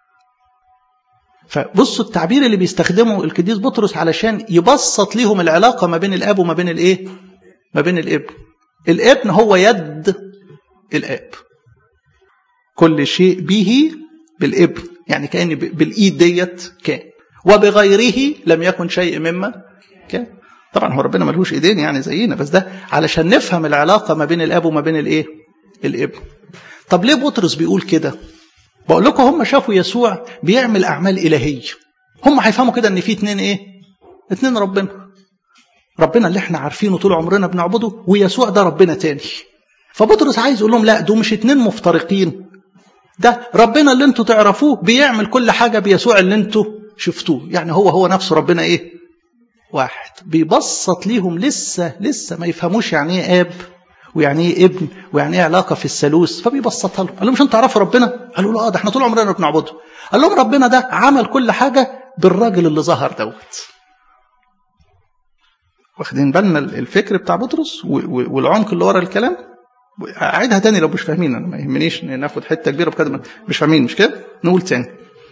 فبصوا التعبير اللي بيستخدمه القديس بطرس علشان يبسط ليهم العلاقه ما بين الاب وما بين الايه ما بين الابن الابن هو يد الاب كل شيء به بالابن يعني كان بالايد ديت كان وبغيره لم يكن شيء مما كان طبعا هو ربنا ملهوش ايدين يعني زينا بس ده علشان نفهم العلاقه ما بين الاب وما بين الايه الابن طب ليه بطرس بيقول كده بقول لكم هم شافوا يسوع بيعمل اعمال الهيه هم هيفهموا كده ان في اتنين ايه اتنين ربنا ربنا اللي احنا عارفينه طول عمرنا بنعبده ويسوع ده ربنا تاني فبطرس عايز يقول لهم لا دول مش اتنين مفترقين ده ربنا اللي انتوا تعرفوه بيعمل كل حاجة بيسوع اللي انتوا شفتوه يعني هو هو نفسه ربنا ايه واحد بيبسط ليهم لسه لسه ما يفهموش يعني ايه اب ويعني ايه ابن ويعني ايه علاقه في الثالوث فبيبسطها لهم قال لهم مش انتوا تعرفوا ربنا قالوا له اه ده احنا طول عمرنا بنعبده قال لهم ربنا ده عمل كل حاجه بالراجل اللي ظهر دوت واخدين بالنا الفكر بتاع بطرس والعمق اللي ورا الكلام اعيدها تاني لو مش فاهمين انا ما يهمنيش ناخد حته كبيره بكده مش فاهمين مش كده نقول تاني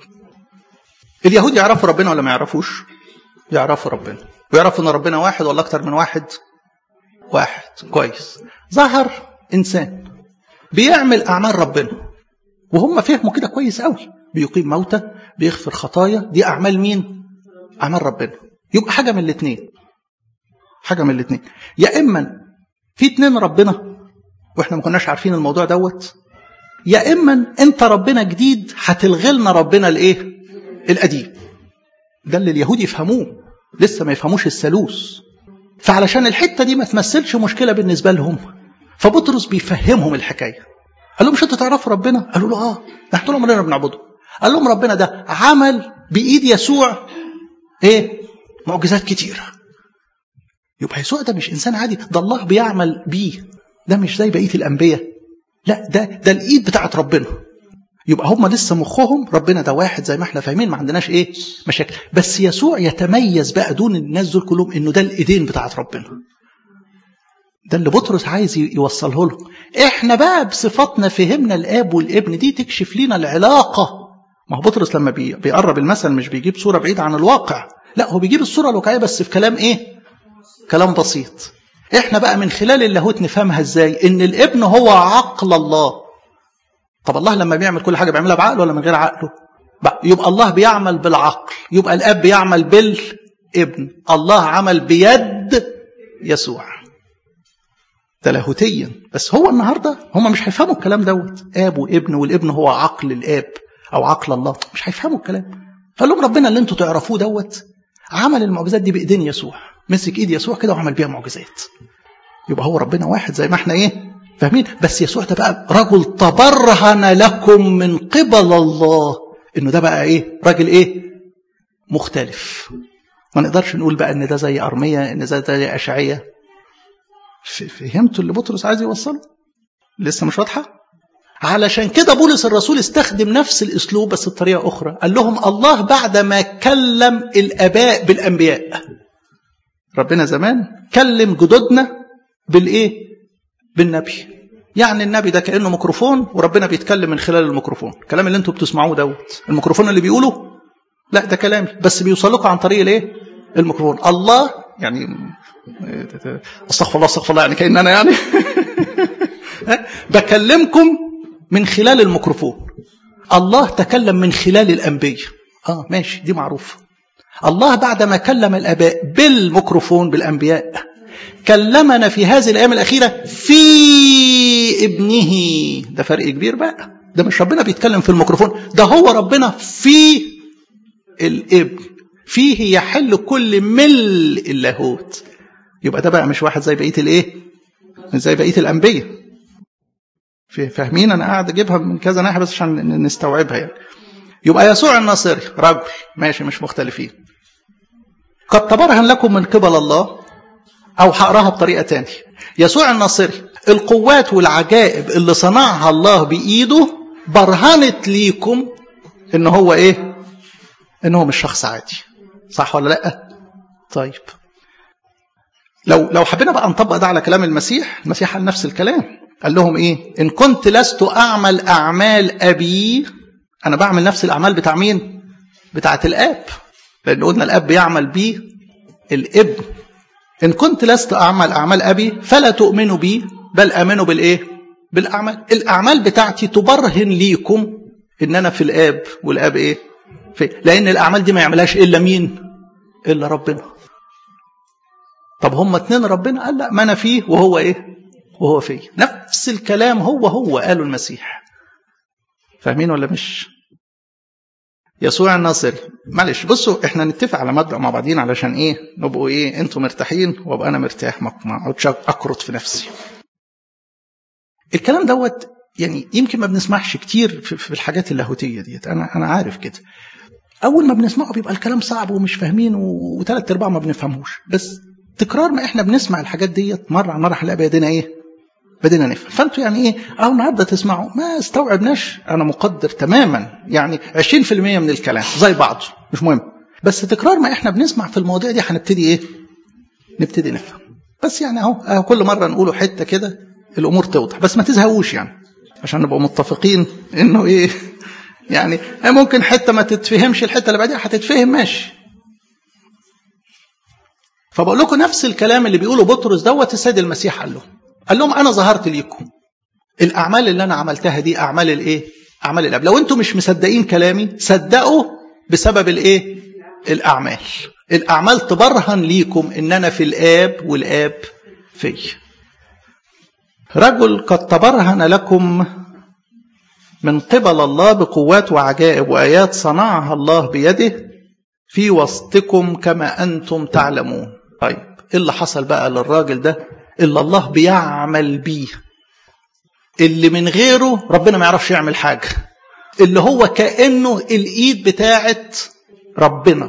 اليهود يعرفوا ربنا ولا ما يعرفوش يعرفوا ربنا ويعرفوا ان ربنا واحد ولا اكتر من واحد واحد كويس ظهر انسان بيعمل اعمال ربنا وهم فهموا كده كويس قوي بيقيم موتى بيغفر خطايا دي اعمال مين اعمال ربنا يبقى حاجه من الاثنين حاجه من الاثنين يا اما في اتنين ربنا واحنا ما كناش عارفين الموضوع دوت يا اما انت ربنا جديد هتلغي لنا ربنا الايه القديم ده اللي اليهود يفهموه لسه ما يفهموش الثالوث فعلشان الحته دي ما تمثلش مشكله بالنسبه لهم فبطرس بيفهمهم الحكايه قال لهم مش انتوا تعرفوا ربنا قالوا له اه احنا طول عمرنا بنعبده قال لهم ربنا ده عمل بايد يسوع ايه معجزات كتيره يبقى يسوع ده مش انسان عادي ده الله بيعمل بيه ده مش زي بقيه الانبياء لا ده ده الايد بتاعت ربنا يبقى هم لسه مخهم ربنا ده واحد زي ما احنا فاهمين ما عندناش ايه مشاكل بس يسوع يتميز بقى دون الناس دول كلهم انه ده الايدين بتاعت ربنا ده اللي بطرس عايز يوصله له احنا بقى بصفاتنا فهمنا الاب والابن دي تكشف لنا العلاقه ما هو بطرس لما بي بيقرب المثل مش بيجيب صوره بعيده عن الواقع لا هو بيجيب الصوره الواقعيه بس في كلام ايه كلام بسيط احنا بقى من خلال اللاهوت نفهمها ازاي ان الابن هو عقل الله طب الله لما بيعمل كل حاجه بيعملها بعقله ولا من غير عقله يبقى الله بيعمل بالعقل يبقى الاب بيعمل بالابن الله عمل بيد يسوع ده لاهوتيا بس هو النهارده هم مش هيفهموا الكلام دوت اب وابن والابن هو عقل الاب او عقل الله مش هيفهموا الكلام فقال لهم ربنا اللي انتوا تعرفوه دوت عمل المعجزات دي بايدين يسوع مسك ايد يسوع كده وعمل بيها معجزات يبقى هو ربنا واحد زي ما احنا ايه فاهمين بس يسوع ده بقى رجل تبرهن لكم من قبل الله انه ده بقى ايه راجل ايه مختلف ما نقدرش نقول بقى ان ده زي ارميه ان ده زي اشعيه فهمتوا اللي بطرس عايز يوصله لسه مش واضحه علشان كده بولس الرسول استخدم نفس الاسلوب بس بطريقه اخرى قال لهم الله بعد ما كلم الاباء بالانبياء ربنا زمان كلم جدودنا بالايه بالنبي يعني النبي ده كانه ميكروفون وربنا بيتكلم من خلال الميكروفون الكلام اللي انتوا بتسمعوه دوت الميكروفون اللي بيقوله لا ده كلامي بس بيوصل لكم عن طريق الايه الميكروفون الله يعني استغفر الله استغفر الله يعني كان انا يعني بكلمكم من خلال الميكروفون الله تكلم من خلال الانبياء اه ماشي دي معروفه الله بعدما كلم الاباء بالميكروفون بالانبياء كلمنا في هذه الايام الاخيره في ابنه ده فرق كبير بقى ده مش ربنا بيتكلم في الميكروفون ده هو ربنا في الابن فيه يحل كل ملء اللاهوت يبقى ده بقى مش واحد زي بقيه الايه مش زي بقيه الانبياء فاهمين انا قاعد اجيبها من كذا ناحيه بس عشان نستوعبها يعني يبقى يسوع الناصري رجل ماشي مش مختلفين قد تبرهن لكم من قبل الله او هقراها بطريقه تانية يسوع الناصري القوات والعجائب اللي صنعها الله بايده برهنت ليكم ان هو ايه ان هو مش شخص عادي صح ولا لا طيب لو لو حبينا بقى نطبق ده على كلام المسيح المسيح قال نفس الكلام قال لهم ايه ان كنت لست اعمل اعمال ابي انا بعمل نفس الاعمال بتاع مين بتاعه الاب لان قلنا الاب يعمل بيه الابن ان كنت لست اعمل اعمال ابي فلا تؤمنوا بي بل امنوا بالايه بالاعمال الاعمال بتاعتي تبرهن ليكم ان انا في الاب والاب ايه في لان الاعمال دي ما يعملهاش الا مين الا ربنا طب هم اتنين ربنا قال لا ما انا فيه وهو ايه وهو فيه نفس الكلام هو هو قاله المسيح فاهمين ولا مش يسوع الناصري معلش بصوا احنا نتفق على مبدا مع بعضين علشان ايه نبقوا ايه انتوا مرتاحين وابقى انا مرتاح ما اقعدش اكرط في نفسي الكلام دوت يعني يمكن ما بنسمعش كتير في الحاجات اللاهوتيه ديت انا انا عارف كده اول ما بنسمعه بيبقى الكلام صعب ومش فاهمين وثلاث ارباع ما بنفهموش بس تكرار ما احنا بنسمع الحاجات ديت مره على مره هنلاقي بدينا ايه بدينا نفهم فانتوا يعني ايه اهو النهارده تسمعوا ما استوعبناش انا مقدر تماما يعني 20% من الكلام زي بعضه مش مهم بس تكرار ما احنا بنسمع في المواضيع دي هنبتدي ايه نبتدي نفهم بس يعني اهو, أهو كل مره نقوله حته كده الامور توضح بس ما تزهقوش يعني عشان نبقى متفقين انه ايه يعني ممكن حته ما تتفهمش الحته اللي بعدها هتتفهم ماشي فبقول لكم نفس الكلام اللي بيقوله بطرس دوت السيد المسيح قال لهم قال لهم انا ظهرت ليكم الاعمال اللي انا عملتها دي اعمال الايه اعمال الاب لو انتم مش مصدقين كلامي صدقوا بسبب الايه الاعمال الاعمال تبرهن ليكم ان انا في الاب والاب في رجل قد تبرهن لكم من قبل الله بقوات وعجائب وايات صنعها الله بيده في وسطكم كما انتم تعلمون طيب ايه اللي حصل بقى للراجل ده اللي الله بيعمل بيه اللي من غيره ربنا ما يعرفش يعمل حاجه اللي هو كانه الايد بتاعت ربنا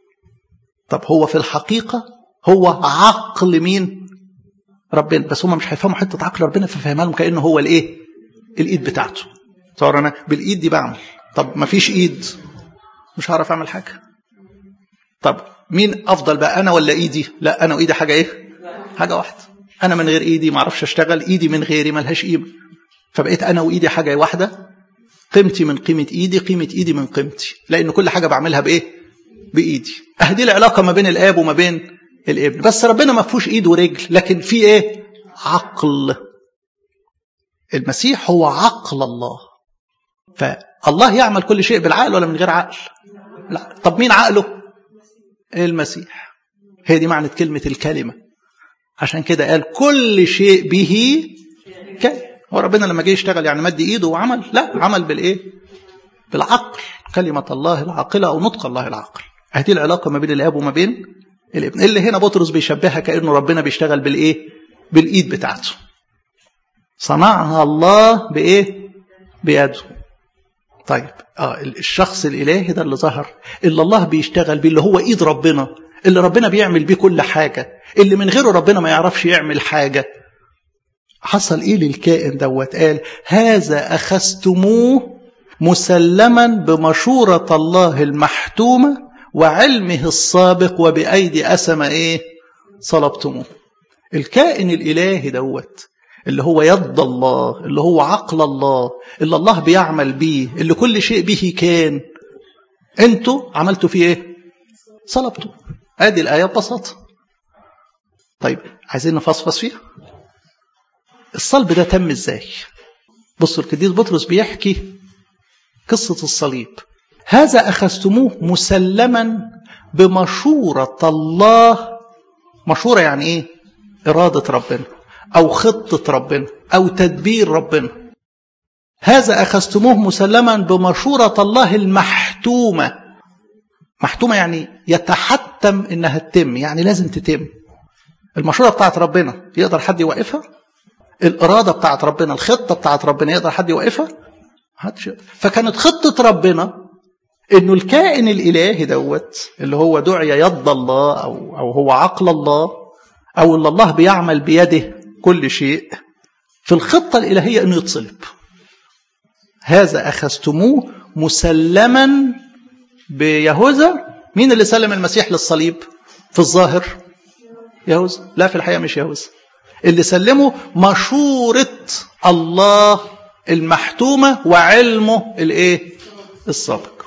طب هو في الحقيقه هو عقل مين ربنا بس هم مش هيفهموا حته عقل ربنا ففهمها لهم كانه هو الايه الايد بتاعته صار انا بالايد دي بعمل طب ما فيش ايد مش هعرف اعمل حاجه طب مين افضل بقى انا ولا ايدي لا انا وايدي حاجه ايه حاجه واحده انا من غير ايدي ما اعرفش اشتغل ايدي من غيري ملهاش قيمه فبقيت انا وايدي حاجه واحده قيمتي من قيمه ايدي قيمه ايدي من قيمتي لان كل حاجه بعملها بايه بايدي اهدي العلاقه ما بين الاب وما بين الابن بس ربنا ما فيهوش ايد ورجل لكن في ايه عقل المسيح هو عقل الله فالله يعمل كل شيء بالعقل ولا من غير عقل لا طب مين عقله المسيح هي دي معنى كلمة الكلمة عشان كده قال كل شيء به كان هو ربنا لما جه يشتغل يعني مد ايده وعمل لا عمل بالايه بالعقل كلمة الله العاقلة او نطق الله العاقل هذه العلاقة ما بين الاب وما بين الابن اللي هنا بطرس بيشبهها كأنه ربنا بيشتغل بالايه بالايد بتاعته صنعها الله بايه بيده طيب اه الشخص الالهي ده اللي ظهر اللي الله بيشتغل بيه اللي هو ايد ربنا اللي ربنا بيعمل بيه كل حاجه اللي من غيره ربنا ما يعرفش يعمل حاجه حصل ايه للكائن دوت قال هذا اخذتموه مسلما بمشوره الله المحتومه وعلمه السابق وبايدي اسمى ايه صلبتموه الكائن الالهي دوت اللي هو يد الله اللي هو عقل الله اللي الله بيعمل بيه اللي كل شيء به كان انتوا عملتوا فيه ايه صلبتوا ادي الايه ببساطه طيب عايزين نفصفص فيها الصلب ده تم ازاي بصوا القديس بطرس بيحكي قصه الصليب هذا اخذتموه مسلما بمشوره الله مشوره يعني ايه اراده ربنا أو خطة ربنا أو تدبير ربنا هذا أخذتموه مسلما بمشورة الله المحتومة محتومة يعني يتحتم إنها تتم يعني لازم تتم المشورة بتاعت ربنا يقدر حد يوقفها الإرادة بتاعت ربنا الخطة بتاعت ربنا يقدر حد يوقفها محدش فكانت خطة ربنا إنه الكائن الإلهي دوت اللي هو دعي يد الله أو أو هو عقل الله أو اللي الله بيعمل بيده كل شيء في الخطة الإلهية أنه يتصلب هذا أخذتموه مسلما بيهوذا مين اللي سلم المسيح للصليب في الظاهر يهوذا لا في الحقيقة مش يهوذا اللي سلمه مشورة الله المحتومة وعلمه الايه السابق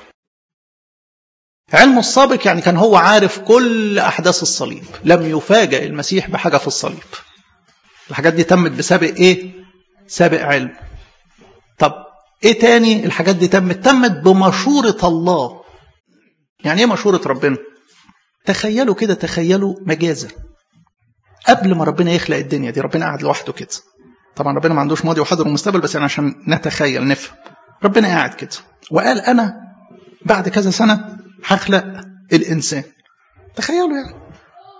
علمه السابق يعني كان هو عارف كل أحداث الصليب لم يفاجئ المسيح بحاجة في الصليب الحاجات دي تمت بسابق ايه سابق علم طب ايه تاني الحاجات دي تمت تمت بمشورة الله يعني ايه مشورة ربنا تخيلوا كده تخيلوا مجازا قبل ما ربنا يخلق الدنيا دي ربنا قاعد لوحده كده طبعا ربنا ما عندوش ماضي وحاضر ومستقبل بس يعني عشان نتخيل نفهم ربنا قاعد كده وقال انا بعد كذا سنة هخلق الانسان تخيلوا يعني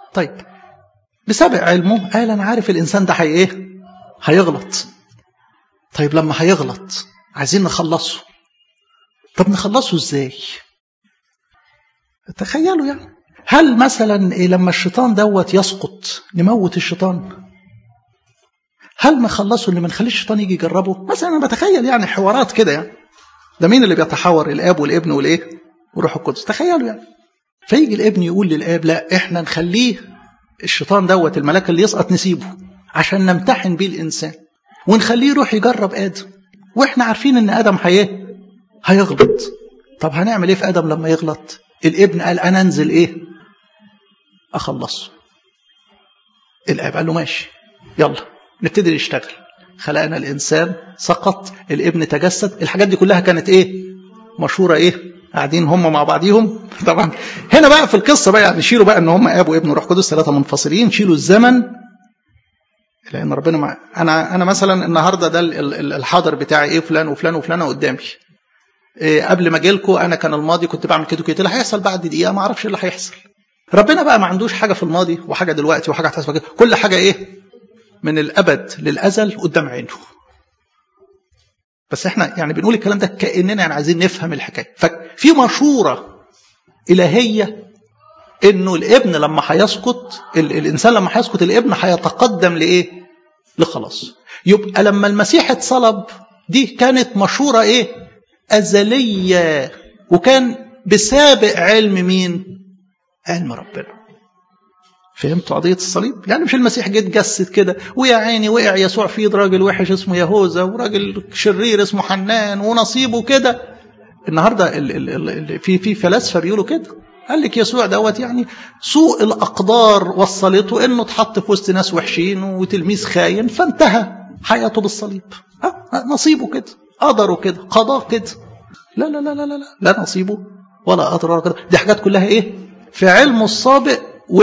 طيب بسبب علمه قال انا عارف الانسان ده هي ايه هيغلط طيب لما هيغلط عايزين نخلصه طب نخلصه ازاي تخيلوا يعني هل مثلا إيه لما الشيطان دوت يسقط نموت الشيطان هل نخلصه اللي ما نخليش الشيطان يجي يجربه مثلا انا بتخيل يعني حوارات كده يعني ده مين اللي بيتحاور الاب والابن والايه وروح القدس تخيلوا يعني فيجي الابن يقول للاب لا احنا نخليه الشيطان دوت الملاك اللي يسقط نسيبه عشان نمتحن بيه الانسان ونخليه يروح يجرب ادم واحنا عارفين ان ادم هيه هيغلط طب هنعمل ايه في ادم لما يغلط الابن قال انا انزل ايه اخلصه الاب قال له ماشي يلا نبتدي نشتغل خلقنا الانسان سقط الابن تجسد الحاجات دي كلها كانت ايه مشهوره ايه قاعدين هم مع بعضيهم طبعا هنا بقى في القصه بقى يعني شيلوا بقى ان هم اب وابن وروح قدس ثلاثه منفصلين شيلوا الزمن لان ربنا مع انا انا مثلا النهارده ده الحاضر بتاعي ايه فلان وفلان وفلانه قدامي إيه قبل ما اجي لكم انا كان الماضي كنت بعمل كده كده اللي هيحصل بعد دقيقه ما اعرفش اللي هيحصل ربنا بقى ما عندوش حاجه في الماضي وحاجه دلوقتي وحاجه هتحصل كده كل حاجه ايه من الابد للازل قدام عينه بس احنا يعني بنقول الكلام ده كاننا يعني عايزين نفهم الحكايه ففي مشوره الهيه انه الابن لما هيسقط الانسان لما هيسقط الابن هيتقدم لايه لخلاص يبقى لما المسيح اتصلب دي كانت مشوره ايه ازليه وكان بسابق علم مين علم ربنا فهمتوا قضية الصليب؟ يعني مش المسيح جه اتجسد كده ويا عيني وقع يسوع في ايد راجل وحش اسمه يهوذا وراجل شرير اسمه حنان ونصيبه كده النهارده ال ال ال في في فلاسفه بيقولوا كده قال لك يسوع دوت يعني سوء الاقدار وصلته انه اتحط في وسط ناس وحشين وتلميذ خاين فانتهى حياته بالصليب نصيبه كده قدره كده قضاه كده لا لا لا لا لا لا نصيبه ولا قدر ولا قدر دي حاجات كلها ايه في علمه السابق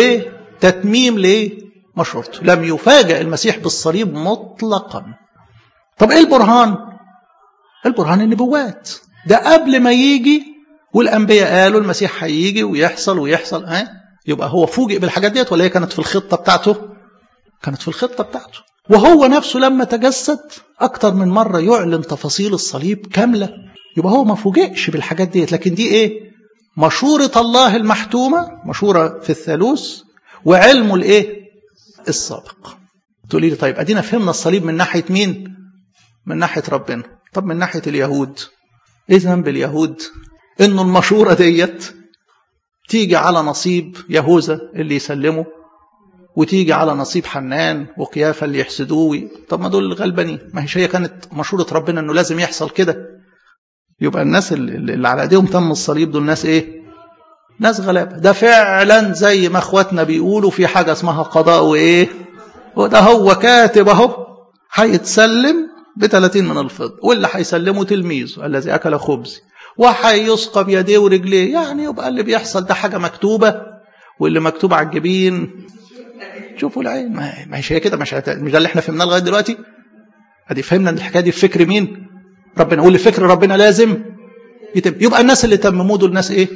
وتتميم لمشورته لم يفاجأ المسيح بالصليب مطلقا طب ايه البرهان البرهان النبوات ده قبل ما يجي والانبياء قالوا المسيح هيجي ويحصل ويحصل ها أه؟ يبقى هو فوجئ بالحاجات ديت ولا هي كانت في الخطه بتاعته كانت في الخطه بتاعته وهو نفسه لما تجسد اكتر من مره يعلن تفاصيل الصليب كامله يبقى هو ما فوجئش بالحاجات ديت لكن دي ايه مشورة الله المحتومة مشورة في الثالوث وعلمه الايه السابق تقولي لي طيب ادينا فهمنا الصليب من ناحية مين من ناحية ربنا طب من ناحية اليهود ايه ذنب اليهود انه المشورة ديت تيجي على نصيب يهوذا اللي يسلمه وتيجي على نصيب حنان وقيافة اللي يحسدوه طب ما دول غلبانين ما هيش هي كانت مشورة ربنا انه لازم يحصل كده يبقى الناس اللي على ايديهم تم الصليب دول ناس ايه ناس غلابه ده فعلا زي ما اخواتنا بيقولوا في حاجه اسمها قضاء وايه وده هو كاتب اهو هيتسلم ب 30 من الفضه واللي هيسلمه تلميذه الذي اكل خبزي وهيسقى بيديه ورجليه يعني يبقى اللي بيحصل ده حاجه مكتوبه واللي مكتوب على الجبين شوفوا العين ما هيش هي كده مش مش ده اللي احنا فهمناه لغايه دلوقتي ادي فهمنا ان الحكايه دي في فكر مين ربنا واللي فكر ربنا لازم يتم يبقى الناس اللي تمموه دول ناس ايه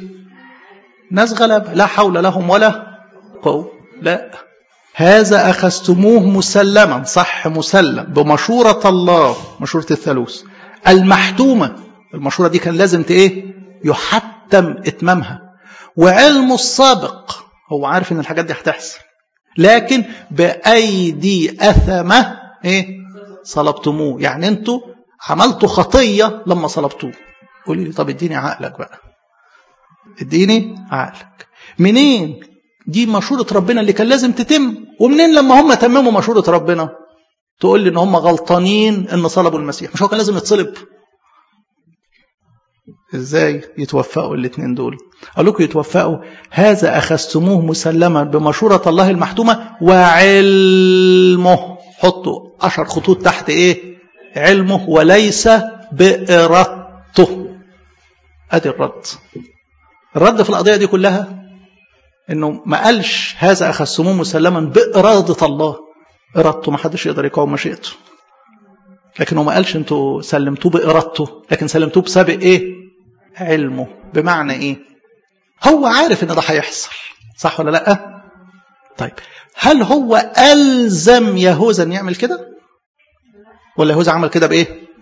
ناس غلب لا حول لهم ولا قوة لا هذا أخذتموه مسلما صح مسلم بمشورة الله مشورة الثالوث المحتومة المشورة دي كان لازم ايه يحتم إتمامها وعلمه السابق هو عارف ان الحاجات دي هتحصل لكن بأيدي أثمة ايه صلبتموه يعني انتوا عملتوا خطية لما صلبتوه قولي لي طب اديني عقلك بقى اديني عقلك منين دي مشورة ربنا اللي كان لازم تتم ومنين لما هم تمموا مشورة ربنا تقول لي ان هم غلطانين ان صلبوا المسيح مش هو كان لازم يتصلب ازاي يتوفقوا الاثنين دول قال لكم يتوفقوا هذا اخذتموه مسلما بمشورة الله المحتومة وعلمه حطوا عشر خطوط تحت ايه علمه وليس بإرادته ادي الرد الرد في القضية دي كلها انه ما قالش هذا اخذتموه مسلما بإرادة الله إرادته ما حدش يقدر يقاوم مشيئته لكن هو ما قالش انتوا سلمتوه بإرادته لكن سلمتوه بسابق ايه علمه بمعنى ايه هو عارف ان ده هيحصل صح ولا لا طيب هل هو ألزم يهوذا ان يعمل كده ولا يهوذا عمل كده بايه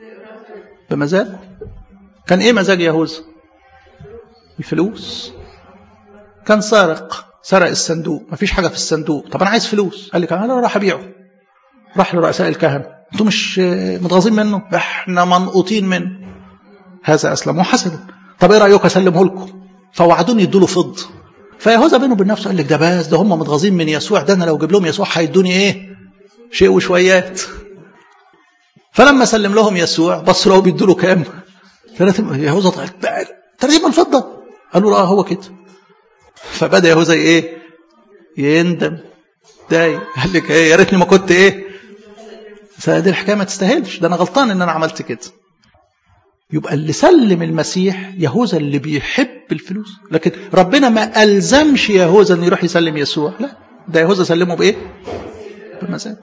بمزاجه كان ايه مزاج يهوذا الفلوس كان سارق سرق الصندوق مفيش حاجه في الصندوق طب انا عايز فلوس قال لك انا راح ابيعه راح لرؤساء الكهنه انتوا مش متغاظين منه احنا منقوطين منه هذا اسلم وحسدا طب ايه رايكم اسلمه لكم فوعدوني يدوا له فض فيهوذا بينه وبين نفسه قال لك ده بس ده هم متغاظين من يسوع ده انا لو جيب لهم يسوع هيدوني ايه شيء وشويات فلما سلم لهم يسوع بصوا له بيدوا له كام يهوذا طلع 30 الفضه قالوا له اه هو كده فبدا يهوذا ايه يندم داي قال لك ايه يا ريتني ما كنت ايه دي الحكايه ما تستاهلش ده انا غلطان ان انا عملت كده يبقى اللي سلم المسيح يهوذا اللي بيحب الفلوس لكن ربنا ما ألزمش يهوذا انه يروح يسلم يسوع لا ده يهوذا سلمه بايه بمزاجه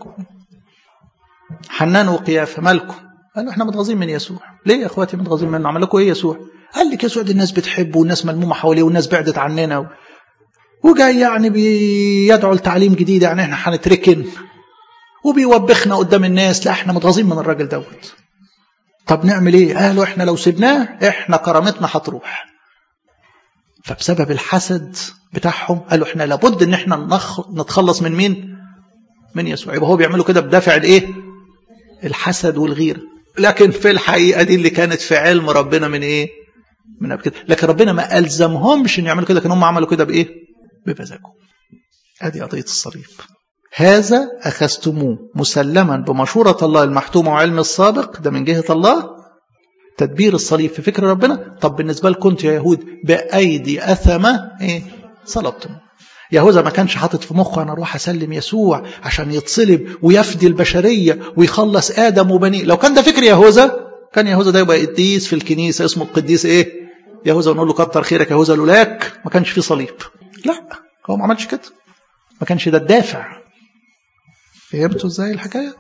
حنان وقيافه مالكم قالوا احنا متغاظين من يسوع ليه يا اخواتي متغاظين منه عمل لكم ايه يسوع قال لك يسوع دي الناس بتحبه والناس ملمومه حواليه والناس بعدت عننا و... وجاي يعني بيدعو لتعليم جديد يعني احنا هنتركن وبيوبخنا قدام الناس لا احنا متغاظين من الراجل دوت طب نعمل ايه قالوا احنا لو سبناه احنا كرامتنا هتروح فبسبب الحسد بتاعهم قالوا احنا لابد ان احنا نخ... نتخلص من مين من يسوع يبقى هو بيعملوا كده بدافع الايه الحسد والغيره لكن في الحقيقه دي اللي كانت في علم ربنا من ايه من قبل كده لكن ربنا ما الزمهمش ان يعملوا كده لكن هم عملوا كده بايه بمزاجهم ادي قضيه الصليب هذا أخذتموه مسلما بمشورة الله المحتومة وعلم السابق ده من جهة الله تدبير الصليب في فكر ربنا طب بالنسبة لكم انتوا يا يهود بأيدي أثمة إيه صلبتم يهوذا ما كانش حاطط في مخه أنا أروح أسلم يسوع عشان يتصلب ويفدي البشرية ويخلص آدم وبنيه لو كان ده فكر يهوذا كان يهوذا ده يبقى قديس في الكنيسة اسمه القديس إيه يهوذا نقول له كتر خيرك يهوذا لولاك ما كانش فيه صليب لا هو ما عملش كده ما كانش ده الدافع فهمتوا ازاي الحكاية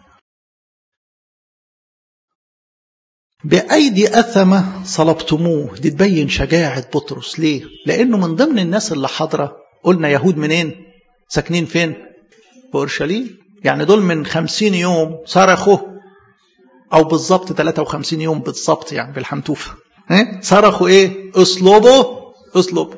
بأيدي أثمة صلبتموه دي تبين شجاعة بطرس ليه لأنه من ضمن الناس اللي حاضرة قلنا يهود منين ساكنين فين في أورشليم يعني دول من خمسين يوم صرخوا أو بالظبط 53 يوم بالظبط يعني بالحنتوفة صرخوا إيه اصلبوا اصلبوا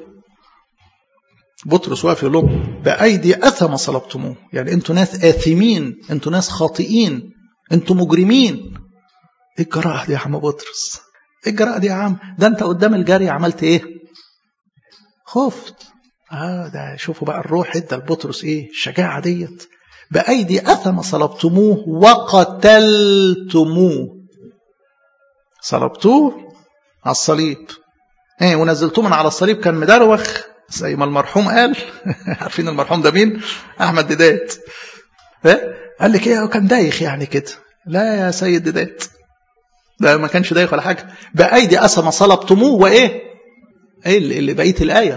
بطرس واقف يقول لهم بأيدي أثم صلبتموه يعني أنتوا ناس آثمين أنتوا ناس خاطئين أنتوا مجرمين إيه الجراءة دي يا عم بطرس إيه الجراءة دي يا عم ده أنت قدام الجري عملت إيه خفت آه ده شوفوا بقى الروح ادى لبطرس إيه الشجاعة ديت بأيدي أثم صلبتموه وقتلتموه صلبتوه على الصليب ايه ونزلتوه من على الصليب كان مدروخ زي ما المرحوم قال عارفين المرحوم ده مين احمد ديدات قال لك ايه كان دايخ يعني كده لا يا سيد ديدات ده ما كانش دايخ ولا حاجه بايدي اسما صلبتموه وايه ايه اللي بقيه الايه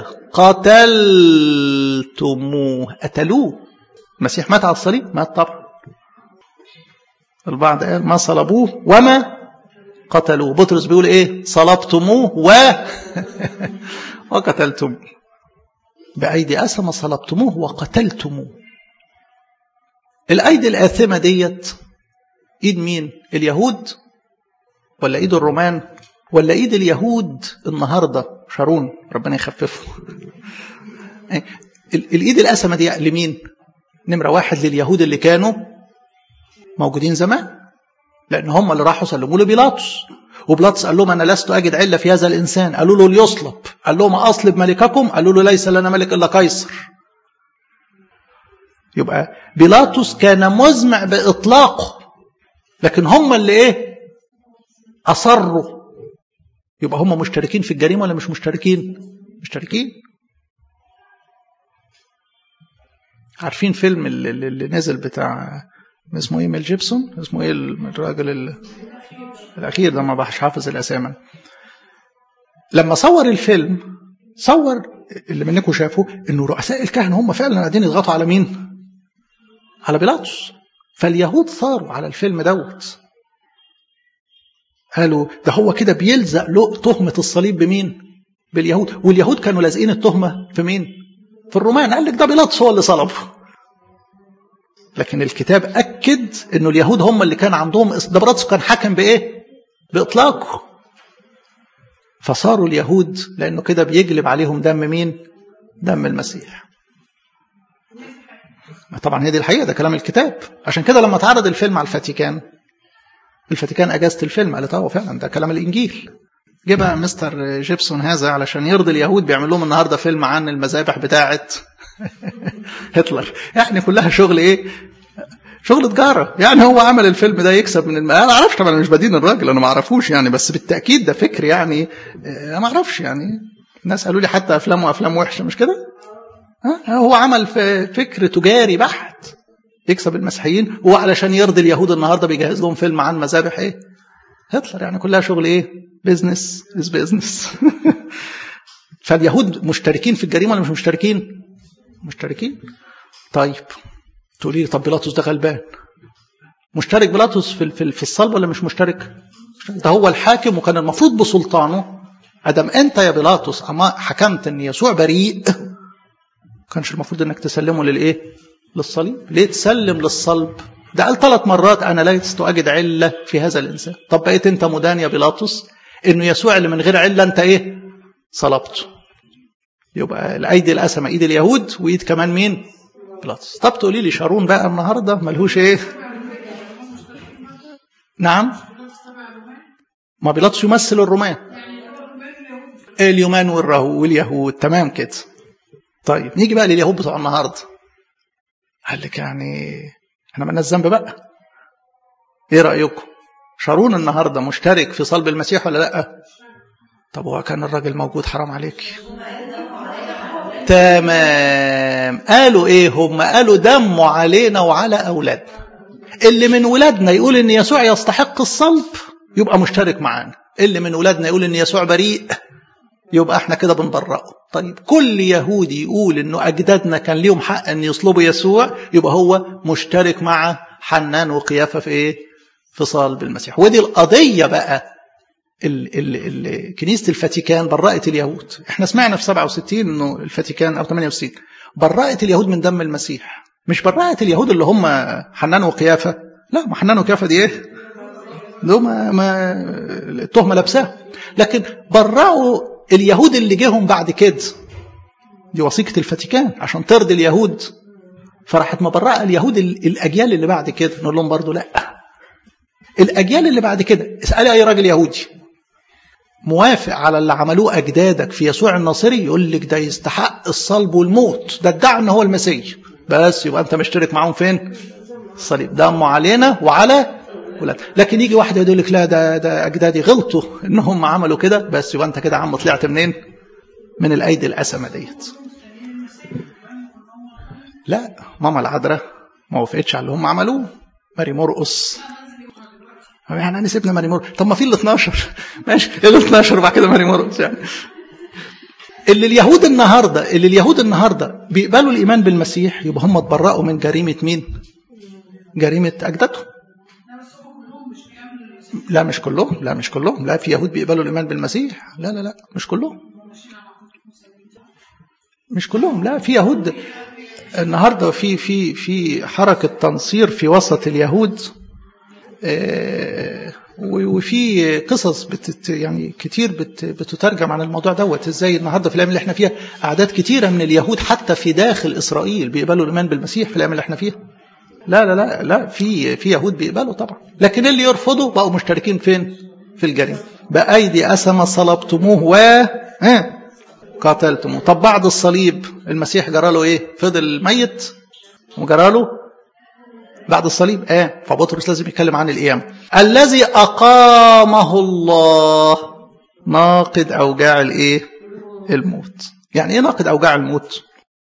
قتلتموه قتلوه المسيح مات على الصليب مات طبعا البعض قال ما صلبوه وما قتلوه بطرس بيقول ايه صلبتموه و وقتلتموه بأيدي أسمى صلبتموه وقتلتموه الأيدي الآثمة ديت إيد مين اليهود ولا إيد الرومان ولا إيد اليهود النهاردة شارون ربنا يخففه الإيد الأسمة دي لمين نمرة واحد لليهود اللي كانوا موجودين زمان لأن هم اللي راحوا سلموا لبيلاطس وبيلاطس قال لهم أنا لست أجد علة في هذا الإنسان قالوا له ليصلب قال لهم أصلب ملككم قالوا له ليس لنا ملك إلا قيصر يبقى بيلاطس كان مزمع بإطلاقه لكن هم اللي إيه أصروا يبقى هم مشتركين في الجريمة ولا مش مشتركين مشتركين عارفين فيلم اللي, اللي نزل بتاع اسمه ايه ميل جيبسون اسمه ايه الراجل اللي الاخير ده ما بحش حافظ الاسامي لما صور الفيلم صور اللي منكم شافوا انه رؤساء الكهنه هم فعلا قاعدين يضغطوا على مين على بيلاطس فاليهود صاروا على الفيلم دوت قالوا ده هو كده بيلزق له تهمه الصليب بمين باليهود واليهود كانوا لازقين التهمه في مين في الرومان قال لك ده بيلاطس هو اللي صلبه لكن الكتاب أكد أنه اليهود هم اللي كان عندهم ده بيلاطس كان حكم بإيه بإطلاقه فصاروا اليهود لأنه كده بيجلب عليهم دم مين دم المسيح طبعا هي دي الحقيقة ده كلام الكتاب عشان كده لما اتعرض الفيلم على الفاتيكان الفاتيكان أجازت الفيلم قالت اه فعلا ده كلام الإنجيل جه بقى مستر جيبسون هذا علشان يرضي اليهود بيعمل لهم النهارده فيلم عن المذابح بتاعه هتلر يعني كلها شغل ايه شغل تجاره يعني هو عمل الفيلم ده يكسب من الم... انا ما اعرفش طبعا انا مش بدين الراجل انا ما اعرفوش يعني بس بالتاكيد ده فكر يعني انا ما اعرفش يعني الناس قالوا لي حتى افلامه افلام وحشه مش كده ها هو عمل فكر تجاري بحت يكسب المسيحيين وعلشان يرضي اليهود النهارده بيجهز لهم فيلم عن مذابح ايه هتلر يعني كلها شغل ايه بيزنس از بيزنس فاليهود مشتركين في الجريمه ولا مش مشتركين مشتركين طيب تقولي لي طب بيلاطس ده غلبان مشترك بيلاطس في في في الصلب ولا مش مشترك ده هو الحاكم وكان المفروض بسلطانه ادم انت يا بيلاطس اما حكمت ان يسوع بريء كانش المفروض انك تسلمه للايه للصليب ليه تسلم للصلب ده قال ثلاث مرات انا لست اجد عله في هذا الانسان طب بقيت انت مدان يا بيلاطس انه يسوع اللي من غير عله انت ايه صلبته يبقى الايدي الاسمى ايد اليهود وايد كمان مين بيلاطس طب تقولي لي شارون بقى النهارده ملهوش ايه نعم ما بيلاطس يمثل الرومان اليومان واليهود تمام كده طيب نيجي بقى لليهود بتوع النهارده قال لك يعني احنا مالناش ذنب بقى ايه رايكم شارون النهارده مشترك في صلب المسيح ولا لا طب هو كان الراجل موجود حرام عليك تمام قالوا ايه هم قالوا دموا علينا وعلى اولادنا اللي من ولادنا يقول ان يسوع يستحق الصلب يبقى مشترك معانا اللي من ولادنا يقول ان يسوع بريء يبقى احنا كده بنبرئه طيب كل يهودي يقول انه اجدادنا كان ليهم حق ان يصلبوا يسوع يبقى هو مشترك مع حنان وقيافه في ايه في صلب المسيح ودي القضيه بقى ال ال ال كنيسه الفاتيكان برأت اليهود احنا سمعنا في 67 انه الفاتيكان او 68 برأت اليهود من دم المسيح مش برأت اليهود اللي هم حنان وقيافه لا ما حنان وقيافه دي ايه دول ما, ما التهمه لابساها لكن برأوا اليهود اللي جيهم بعد كده دي وثيقة الفاتيكان عشان ترضي اليهود فراحت مبرأة اليهود الأجيال اللي بعد كده نقول لهم برضو لا الأجيال اللي بعد كده اسألي أي راجل يهودي موافق على اللي عملوه أجدادك في يسوع الناصري يقول لك ده يستحق الصلب والموت ده ادعى ان هو المسيح بس يبقى انت مشترك معاهم فين الصليب دمه علينا وعلى ولاد لكن يجي واحد يقول لك لا ده ده اجدادي غلطوا انهم عملوا كده بس يبقى انت كده عم طلعت منين من الايدي الاسمه ديت لا ماما العذراء ما وافقتش على اللي هم عملوه ماري مرقص يعني انا سيبنا ماري مرقص طب ما في ال 12 ماشي ال 12 وبعد كده ماري مرقص يعني اللي اليهود النهارده اللي اليهود النهارده بيقبلوا الايمان بالمسيح يبقى هم اتبرأوا من جريمه مين؟ جريمه اجدادهم لا مش كلهم لا مش كلهم لا في يهود بيقبلوا الايمان بالمسيح لا لا لا مش كلهم مش كلهم لا في يهود النهارده في في في حركه تنصير في وسط اليهود وفي قصص بتت يعني كتير بت بتترجم عن الموضوع دوت ازاي النهارده في الايام اللي احنا فيها اعداد كتيره من اليهود حتى في داخل اسرائيل بيقبلوا الايمان بالمسيح في الايام اللي احنا فيها لا لا لا لا في في يهود بيقبلوا طبعا لكن اللي يرفضوا بقوا مشتركين فين في الجريمه بأيدي أسمى صلبتموه و قاتلتموه طب بعد الصليب المسيح جرى له ايه فضل ميت وجرى له بعد الصليب اه فبطرس لازم يتكلم عن القيامه الذي اقامه الله ناقد اوجاع الايه الموت يعني ايه ناقد اوجاع الموت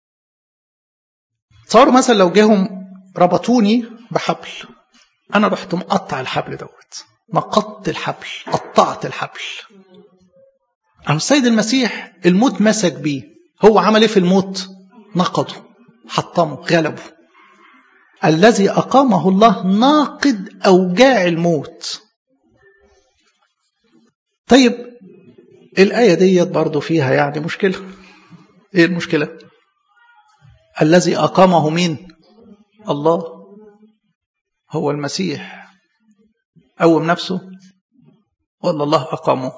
تصوروا مثلا لو جيهم ربطوني بحبل انا رحت مقطع الحبل دوت نقضت الحبل قطعت الحبل أو السيد المسيح الموت مسك بيه هو عمل ايه في الموت نقضه حطمه غلبه الذي أقامه الله ناقد أوجاع الموت طيب الآية ديت برضو فيها يعني مشكلة إيه المشكلة الذي أقامه مين الله هو المسيح قوم نفسه ولا الله أقامه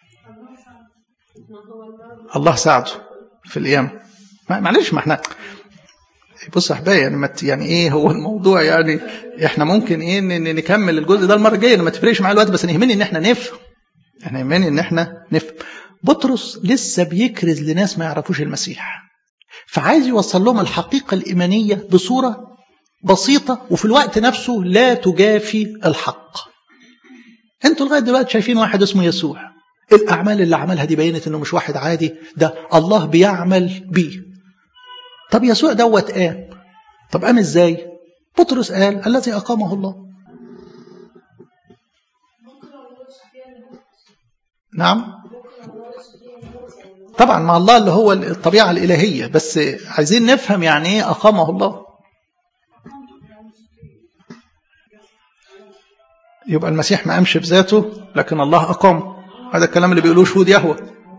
الله ساعده في القيامة معلش ما احنا بص يا احبائي يعني مت يعني ايه هو الموضوع يعني احنا ممكن ايه نكمل الجزء ده المره الجايه ما تفرقش معايا الوقت بس يهمني ان احنا نفهم احنا يهمني ان احنا نفهم بطرس لسه بيكرز لناس ما يعرفوش المسيح فعايز يوصل لهم الحقيقه الايمانيه بصوره بسيطه وفي الوقت نفسه لا تجافي الحق انتوا لغايه دلوقتي شايفين واحد اسمه يسوع الاعمال اللي عملها دي بينت انه مش واحد عادي ده الله بيعمل بيه طب يسوع دوت قام طب قام ازاي بطرس قال الذي اقامه الله نعم طبعا مع الله اللي هو الطبيعه الالهيه بس عايزين نفهم يعني ايه اقامه الله يبقى المسيح ما قامش بذاته لكن الله اقامه هذا الكلام اللي بيقولوه شهود يهوه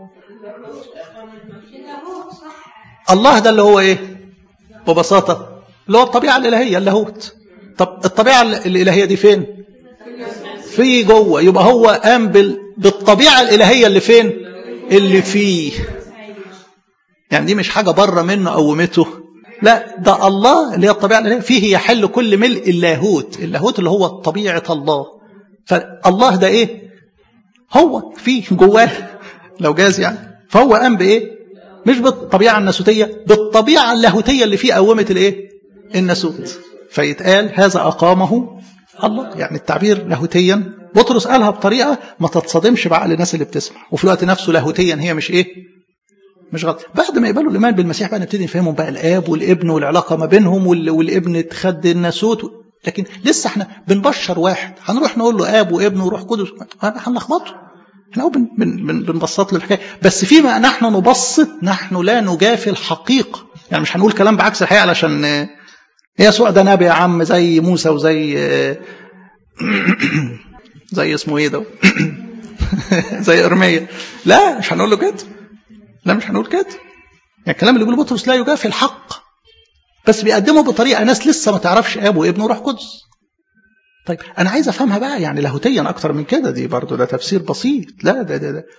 الله ده اللي هو ايه ببساطة اللي هو الطبيعة الإلهية اللاهوت طب الطبيعة الإلهية دي فين في جوه يبقى هو قام بالطبيعة الإلهية اللي فين اللي فيه يعني دي مش حاجة بره منه قومته لا ده الله اللي هي الطبيعة الإلهية فيه يحل كل ملء اللاهوت اللاهوت اللي هو طبيعة الله فالله ده ايه هو فيه جواه لو جاز يعني فهو قام بايه مش بالطبيعة الناسوتية بالطبيعة اللاهوتية اللي فيه قومت الايه الناسوت فيتقال هذا أقامه الله يعني التعبير لاهوتيا بطرس قالها بطريقة ما تتصادمش بعقل الناس اللي بتسمع وفي الوقت نفسه لاهوتيا هي مش ايه مش غلط بعد ما يقبلوا الإيمان بالمسيح بقى نبتدي نفهمهم بقى الآب والابن والعلاقة ما بينهم والابن تخد الناسوت لكن لسه احنا بنبشر واحد هنروح نقول له اب وابن وروح قدس هنلخبطه احنا بن بن بن بنبسط له الحكايه بس فيما نحن نبسط نحن لا نجافي الحقيقه يعني مش هنقول كلام بعكس الحقيقه علشان يسوع ده نبي يا عم زي موسى وزي زي اسمه ايه ده زي ارميا لا مش هنقول له كده لا مش هنقول كده يعني الكلام اللي بيقوله بطرس لا يجافي الحق بس بيقدمه بطريقه ناس لسه ما تعرفش اب وابن وروح قدس طيب انا عايز افهمها بقى يعني لاهوتيا اكتر من كده دي برضو ده تفسير بسيط لا ده ده, ده.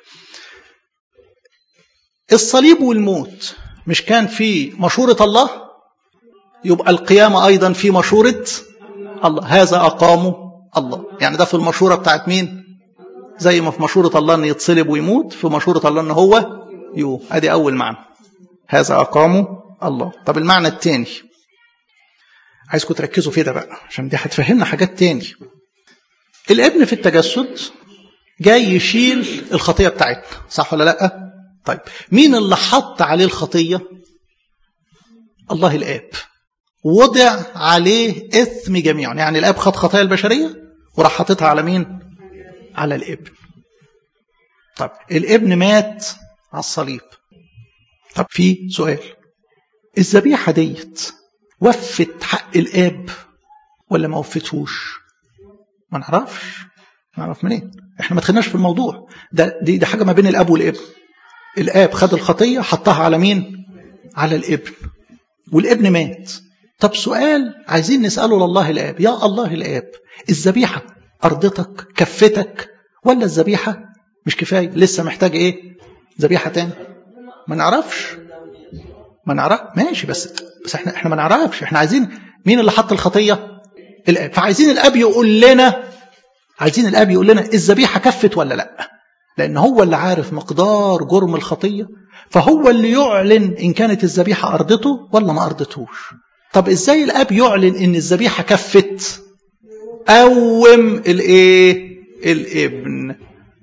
الصليب والموت مش كان في مشورة الله يبقى القيامة أيضا في مشورة الله هذا أقامه الله يعني ده في المشورة بتاعت مين زي ما في مشورة الله أن يتصلب ويموت في مشورة الله أن هو يو أدي أول معنى هذا أقامه الله طب المعنى الثاني عايزكم تركزوا في ده بقى عشان دي هتفهمنا حاجات تاني الابن في التجسد جاي يشيل الخطيه بتاعتنا صح ولا لا طيب مين اللي حط عليه الخطيه الله الاب وضع عليه اثم جميعا يعني الاب خد خطايا البشريه وراح حاططها على مين على الابن طب الابن مات على الصليب طب في سؤال الذبيحه ديت وفت حق الاب ولا ما وفتهوش ما نعرفش نعرف منين احنا ما دخلناش في الموضوع ده دي, دي حاجه ما بين الاب والابن الاب خد الخطيه حطها على مين على الابن والابن مات طب سؤال عايزين نساله لله الاب يا الله الاب الذبيحه ارضتك كفتك ولا الذبيحه مش كفايه لسه محتاج ايه ذبيحه تاني ما نعرفش ما نعرف ماشي بس بس احنا احنا ما نعرفش احنا عايزين مين اللي حط الخطيه الاب فعايزين الاب يقول لنا عايزين الاب يقول لنا الذبيحه كفت ولا لا لان هو اللي عارف مقدار جرم الخطيه فهو اللي يعلن ان كانت الذبيحه ارضته ولا ما ارضتهوش طب ازاي الاب يعلن ان الذبيحه كفت قوم الايه الابن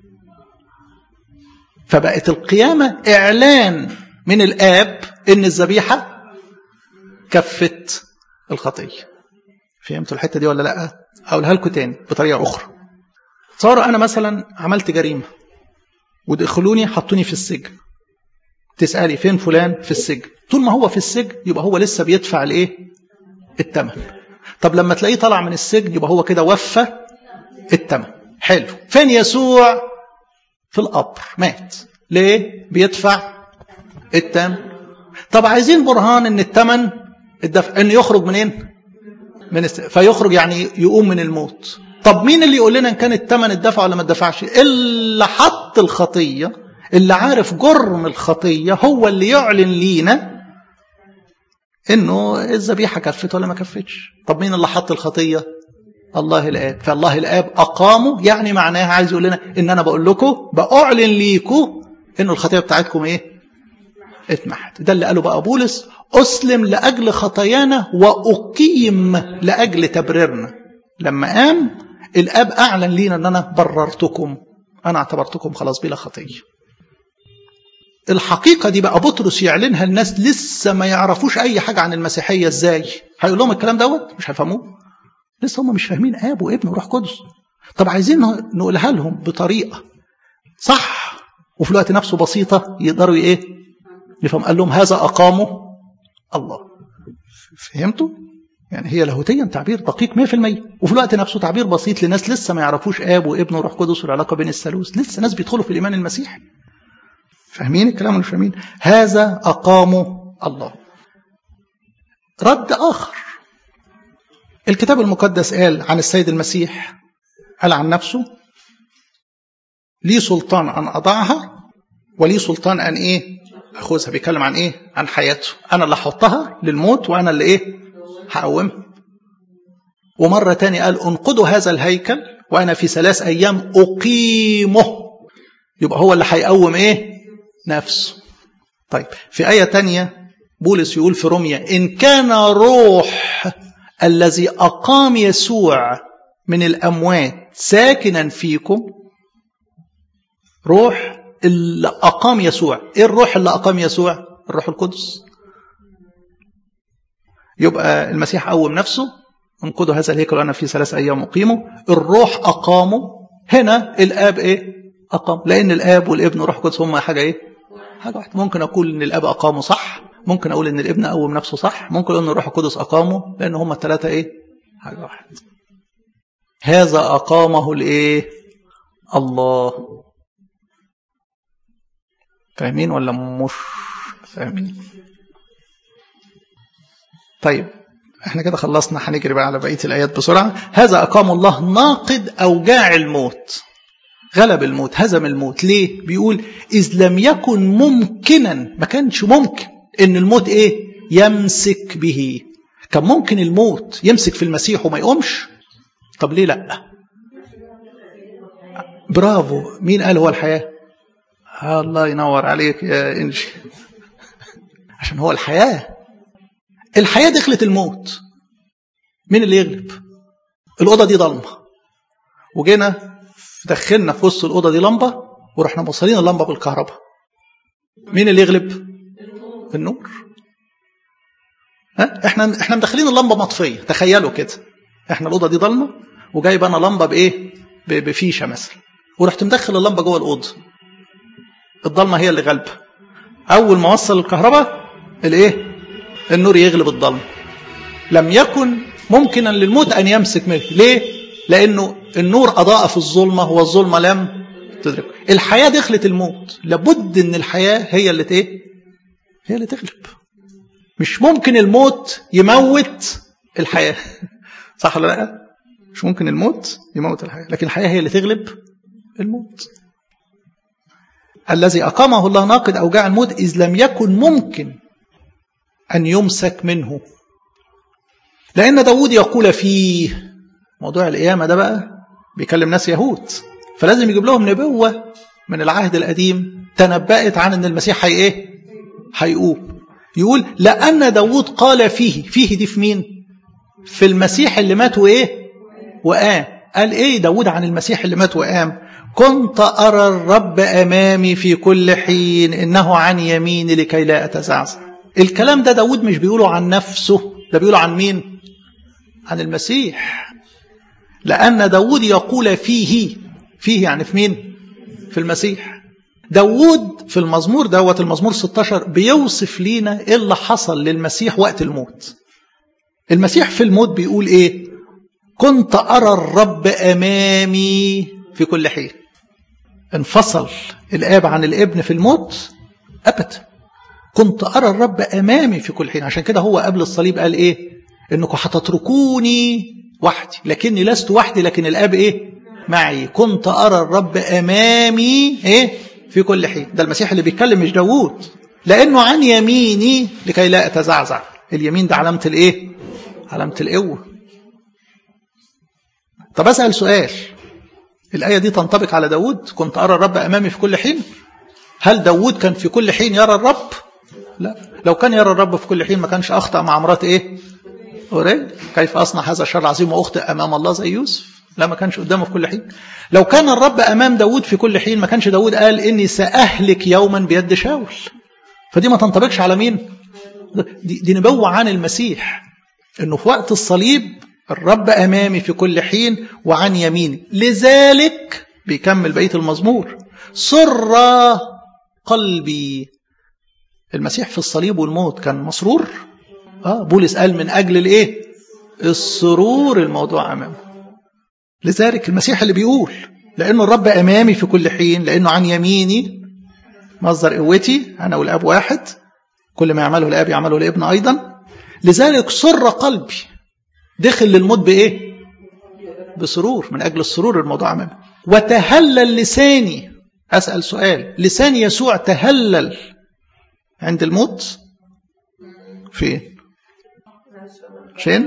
فبقت القيامه اعلان من الاب ان الذبيحه كفت الخطيه فهمتوا الحته دي ولا لا اقولها لكم تاني بطريقه اخرى تصوروا انا مثلا عملت جريمه ودخلوني حطوني في السجن تسالي فين فلان في السجن طول ما هو في السجن يبقى هو لسه بيدفع الايه الثمن طب لما تلاقيه طلع من السجن يبقى هو كده وفى الثمن حلو فين يسوع في القبر مات ليه بيدفع الثمن طب عايزين برهان ان الثمن الدفع انه يخرج منين من الس... فيخرج يعني يقوم من الموت طب مين اللي يقول لنا ان كان الثمن اتدفع ولا ما اتدفعش اللي حط الخطيه اللي عارف جرم الخطيه هو اللي يعلن لينا انه الذبيحه كفت ولا ما كفتش طب مين اللي حط الخطيه الله الاب فالله الاب اقامه يعني معناها عايز يقول لنا ان انا بقول لكم باعلن ليكم انه الخطيه بتاعتكم ايه اتمحت ده اللي قاله بقى بولس اسلم لاجل خطايانا واقيم لاجل تبريرنا لما قام الاب اعلن لينا ان انا بررتكم انا اعتبرتكم خلاص بلا خطيه الحقيقه دي بقى بطرس يعلنها الناس لسه ما يعرفوش اي حاجه عن المسيحيه ازاي هيقول لهم الكلام دوت مش هيفهموه لسه هم مش فاهمين اب وابن وروح قدس طب عايزين نقولها لهم بطريقه صح وفي الوقت نفسه بسيطه يقدروا ايه يفهم قال لهم هذا اقامه الله فهمتوا يعني هي لاهوتيا تعبير دقيق 100% وفي الوقت نفسه تعبير بسيط لناس لسه ما يعرفوش اب وابن وروح قدس والعلاقه بين الثالوث لسه ناس بيدخلوا في الايمان المسيحي فاهمين الكلام ولا مش فاهمين هذا اقامه الله رد اخر الكتاب المقدس قال عن السيد المسيح قال عن نفسه لي سلطان ان اضعها ولي سلطان ان ايه اخذها بيتكلم عن ايه عن حياته انا اللي احطها للموت وانا اللي ايه هقومها ومرة تاني قال انقضوا هذا الهيكل وانا في ثلاث ايام اقيمه يبقى هو اللي هيقوم ايه نفسه طيب في آية تانية بولس يقول في روميا إن كان روح الذي أقام يسوع من الأموات ساكنا فيكم روح اللي أقام يسوع إيه الروح اللي أقام يسوع الروح القدس يبقى المسيح قوم نفسه انقذوا هذا الهيكل وأنا في ثلاث أيام أقيمه الروح أقامه هنا الآب إيه أقام لأن الآب والابن وروح القدس هم حاجة إيه حاجة واحدة ممكن أقول إن الآب أقامه صح ممكن أقول إن الابن قوم نفسه صح ممكن أقول إن الروح القدس أقامه لأن هم الثلاثة إيه حاجة واحدة هذا أقامه الإيه الله فاهمين ولا مش فاهمين طيب احنا كده خلصنا هنجري بقى على بقية الآيات بسرعة هذا أقام الله ناقد أوجاع الموت غلب الموت هزم الموت ليه بيقول إذ لم يكن ممكنا ما كانش ممكن إن الموت إيه يمسك به كان ممكن الموت يمسك في المسيح وما يقومش طب ليه لا برافو مين قال هو الحياة الله ينور عليك يا إنجي عشان هو الحياة الحياة دخلت الموت مين اللي يغلب الأوضة دي ضلمة وجينا دخلنا في وسط الأوضة دي لمبة ورحنا موصلين اللمبة بالكهرباء مين اللي يغلب النور ها احنا احنا مدخلين اللمبة مطفية تخيلوا كده احنا الأوضة دي ضلمة وجايب انا لمبة بايه بفيشة مثلا ورحت مدخل اللمبة جوه الأوضة الضلمة هي اللي غالبة أول ما وصل الكهرباء الايه النور يغلب الضلمة لم يكن ممكنا للموت أن يمسك منه ليه لأنه النور أضاء في الظلمة والظلمة لم تدرك الحياة دخلت الموت لابد أن الحياة هي اللي ايه هي اللي تغلب مش ممكن الموت يموت الحياة صح ولا لا مش ممكن الموت يموت الحياة لكن الحياة هي اللي تغلب الموت الذي أقامه الله ناقد أوجاع الموت إذ لم يكن ممكن أن يمسك منه لأن داود يقول فيه موضوع القيامة ده بقى بيكلم ناس يهود فلازم يجيب لهم نبوة من العهد القديم تنبأت عن أن المسيح هي إيه هيقوم يقول لأن داود قال فيه فيه دي في مين في المسيح اللي مات وإيه وقام قال إيه داود عن المسيح اللي مات وقام كنت أرى الرب أمامي في كل حين إنه عن يميني لكي لا أتزعزع الكلام ده داود مش بيقوله عن نفسه ده بيقوله عن مين عن المسيح لأن داود يقول فيه فيه يعني في مين في المسيح داود في المزمور دوت المزمور 16 بيوصف لينا ايه اللي حصل للمسيح وقت الموت المسيح في الموت بيقول ايه كنت أرى الرب أمامي في كل حين انفصل الآب عن الابن في الموت أبدا كنت أرى الرب أمامي في كل حين عشان كده هو قبل الصليب قال إيه إنكم هتتركوني وحدي لكني لست وحدي لكن الاب ايه معي كنت ارى الرب امامي ايه في كل حين ده المسيح اللي بيتكلم مش داوود لانه عن يميني لكي لا اتزعزع اليمين ده علامه الايه علامه القوه طب اسال سؤال الايه دي تنطبق على داوود كنت ارى الرب امامي في كل حين هل داوود كان في كل حين يرى الرب لا لو كان يرى الرب في كل حين ما كانش اخطا مع مرات ايه أوريل كيف أصنع هذا الشر العظيم وأخطئ أمام الله زي يوسف لا ما كانش قدامه في كل حين لو كان الرب أمام داود في كل حين ما كانش داود قال إني سأهلك يوما بيد شاول فدي ما تنطبقش على مين دي, دي نبوة عن المسيح إنه في وقت الصليب الرب أمامي في كل حين وعن يميني لذلك بيكمل بقية المزمور سر قلبي المسيح في الصليب والموت كان مسرور اه بولس قال من اجل الايه السرور الموضوع امامه لذلك المسيح اللي بيقول لانه الرب امامي في كل حين لانه عن يميني مصدر قوتي انا والاب واحد كل ما يعمله الاب يعمله الابن ايضا لذلك سر قلبي دخل للموت بايه بسرور من اجل السرور الموضوع امامه وتهلل لساني اسال سؤال لسان يسوع تهلل عند الموت فين فين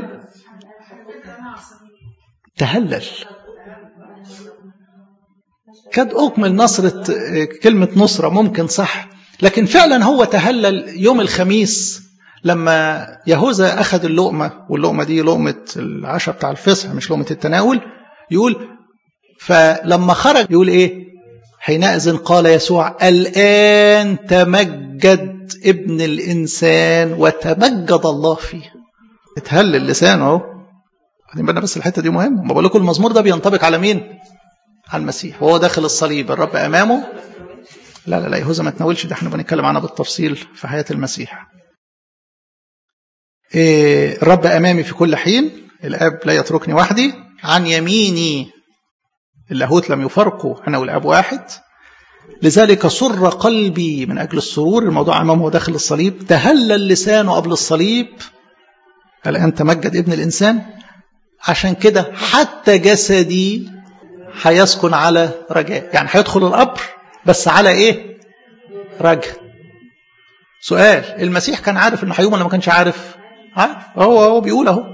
تهلل كاد أكمل نصرة كلمة نصرة ممكن صح لكن فعلا هو تهلل يوم الخميس لما يهوذا أخذ اللقمة واللقمة دي لقمة العشاء بتاع الفصح مش لقمة التناول يقول فلما خرج يقول إيه حينئذ قال يسوع الآن تمجد ابن الإنسان وتمجد الله فيه اتهلل لسانه اهو واخدين بالنا بس الحته دي مهمه ما بقول لكم المزمور ده بينطبق على مين على المسيح وهو داخل الصليب الرب امامه لا لا لا يهوذا ما تناولش ده احنا بنتكلم عنها بالتفصيل في حياه المسيح إيه الرب امامي في كل حين الاب لا يتركني وحدي عن يميني اللاهوت لم يفرقوا انا والاب واحد لذلك سر قلبي من اجل السرور الموضوع امامه داخل الصليب تهلل لسانه قبل الصليب الآن تمجد ابن الإنسان عشان كده حتى جسدي هيسكن على رجاء يعني هيدخل القبر بس على ايه رجاء سؤال المسيح كان عارف انه هيقوم ولا ما كانش عارف عارف هو هو بيقول اهو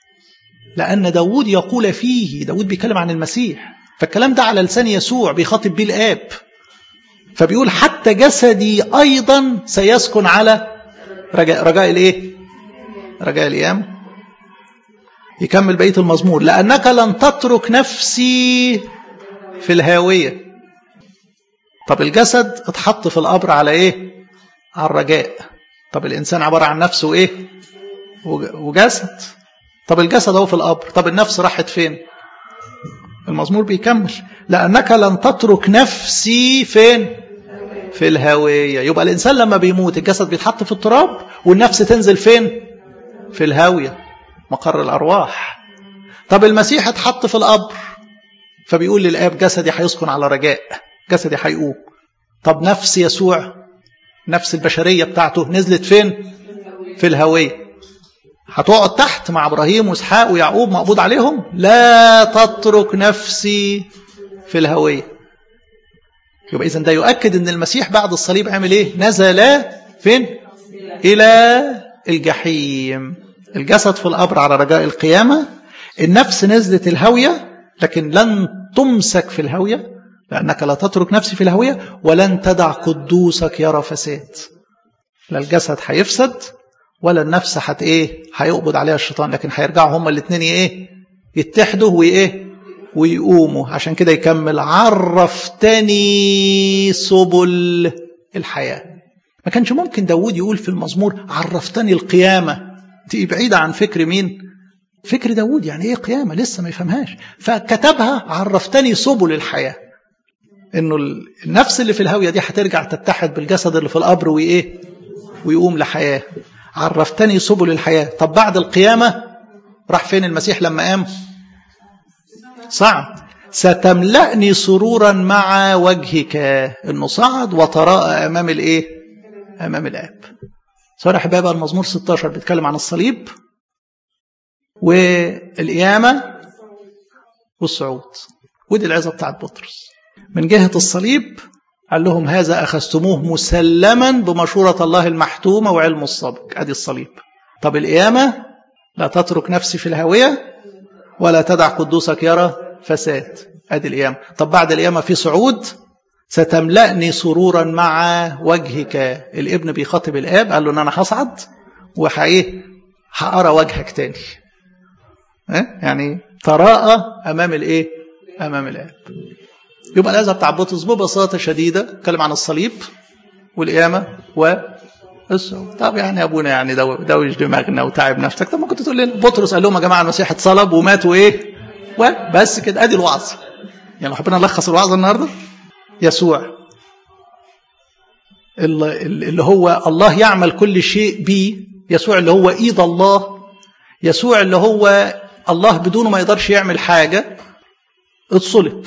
لان داوود يقول فيه داوود بيتكلم عن المسيح فالكلام ده على لسان يسوع بيخاطب بيه الاب فبيقول حتى جسدي ايضا سيسكن على رجاء رجاء الايه رجاء الأيام يكمل بقية المزمور لأنك لن تترك نفسي في الهاوية طب الجسد اتحط في القبر على ايه على الرجاء طب الإنسان عبارة عن نفسه ايه وجسد طب الجسد اهو في القبر طب النفس راحت فين المزمور بيكمل لأنك لن تترك نفسي فين في الهاوية يبقى الإنسان لما بيموت الجسد بيتحط في التراب والنفس تنزل فين في الهاوية مقر الأرواح طب المسيح اتحط في القبر فبيقول للآب جسدي هيسكن على رجاء جسدي هيقوم طب نفس يسوع نفس البشرية بتاعته نزلت فين في الهوية هتقعد تحت مع إبراهيم وإسحاق ويعقوب مقبوض عليهم لا تترك نفسي في الهوية يبقى إذن ده يؤكد أن المسيح بعد الصليب عمل إيه نزل فين إلى الجحيم الجسد في القبر على رجاء القيامة النفس نزلت الهوية لكن لن تمسك في الهوية لأنك لا تترك نفسي في الهوية ولن تدع قدوسك يرى فساد لا الجسد هيفسد ولا النفس هت ايه هيقبض عليها الشيطان لكن هيرجعوا هما الاثنين ايه يتحدوا وايه ويقوموا عشان كده يكمل عرفتني سبل الحياه ما كانش ممكن داود يقول في المزمور عرفتني القيامة دي بعيدة عن فكر مين فكر داود يعني ايه قيامة لسه ما يفهمهاش فكتبها عرفتني سبل الحياة انه النفس اللي في الهاوية دي هترجع تتحد بالجسد اللي في القبر وايه ويقوم لحياة عرفتني سبل الحياة طب بعد القيامة راح فين المسيح لما قام صعد ستملأني سرورا مع وجهك انه صعد وتراءى امام الايه امام الاب سؤال احباب المزمور 16 بيتكلم عن الصليب والقيامه والصعود ودي العظة بتاعت بطرس من جهة الصليب قال لهم هذا أخذتموه مسلما بمشورة الله المحتومة وعلم السابق أدي الصليب طب القيامة لا تترك نفسي في الهاوية ولا تدع قدوسك يرى فساد أدي القيامة طب بعد القيامة في صعود ستملأني سرورا مع وجهك الابن بيخاطب الآب قال له إن أنا هصعد وحإيه هأرى وجهك تاني يعني تراءى أمام الإيه أمام الآب يبقى الأذى بتاع بطرس ببساطة شديدة اتكلم عن الصليب والقيامة والصعود طب يعني يا ابونا يعني دوش دماغنا وتعب نفسك طب ما كنت تقول لنا بطرس قال لهم يا جماعه المسيح اتصلب ومات وايه وبس كده ادي الوعظ يعني حبينا نلخص الوعظ النهارده يسوع اللي هو الله يعمل كل شيء بيه يسوع اللي هو ايد الله يسوع اللي هو الله بدونه ما يقدرش يعمل حاجه اتصلب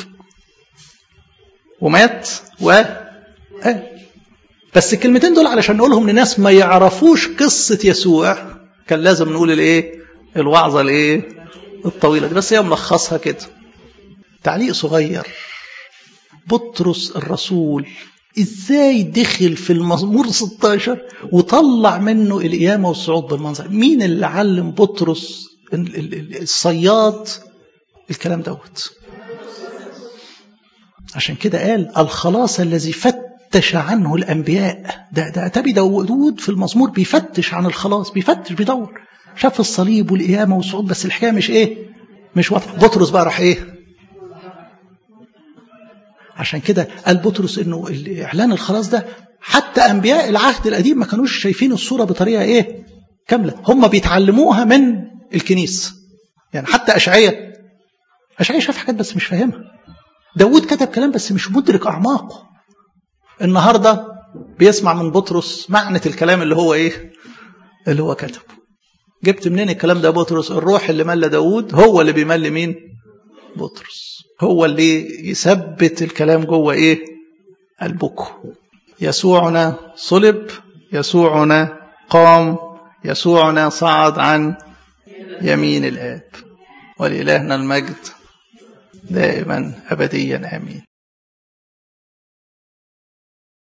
ومات و آه. بس الكلمتين دول علشان نقولهم لناس ما يعرفوش قصة يسوع كان لازم نقول الايه الوعظة الايه الطويلة دي بس هي ملخصها كده تعليق صغير بطرس الرسول ازاي دخل في المزمور 16 وطلع منه القيامة والصعود بالمنظر مين اللي علم بطرس الصياد الكلام دوت عشان كده قال الخلاص الذي فتش عنه الأنبياء ده ده أتبي داود في المزمور بيفتش عن الخلاص بيفتش بيدور شاف الصليب والقيامة والصعود بس الحكاية مش إيه مش واضحة بطرس بقى راح إيه عشان كده قال بطرس إنه إعلان الخلاص ده حتى أنبياء العهد القديم ما كانوش شايفين الصورة بطريقة إيه كاملة هم بيتعلموها من الكنيسة يعني حتى أشعية أشعية شاف حاجات بس مش فاهمها داود كتب كلام بس مش مدرك أعماقه النهاردة بيسمع من بطرس معنى الكلام اللي هو إيه اللي هو كتبه جبت منين الكلام ده بطرس الروح اللي مل داود هو اللي بيمل مين بطرس هو اللي يثبت الكلام جوه إيه قلبكم يسوعنا صلب يسوعنا قام يسوعنا صعد عن يمين الآب ولإلهنا المجد دائما أبديا آمين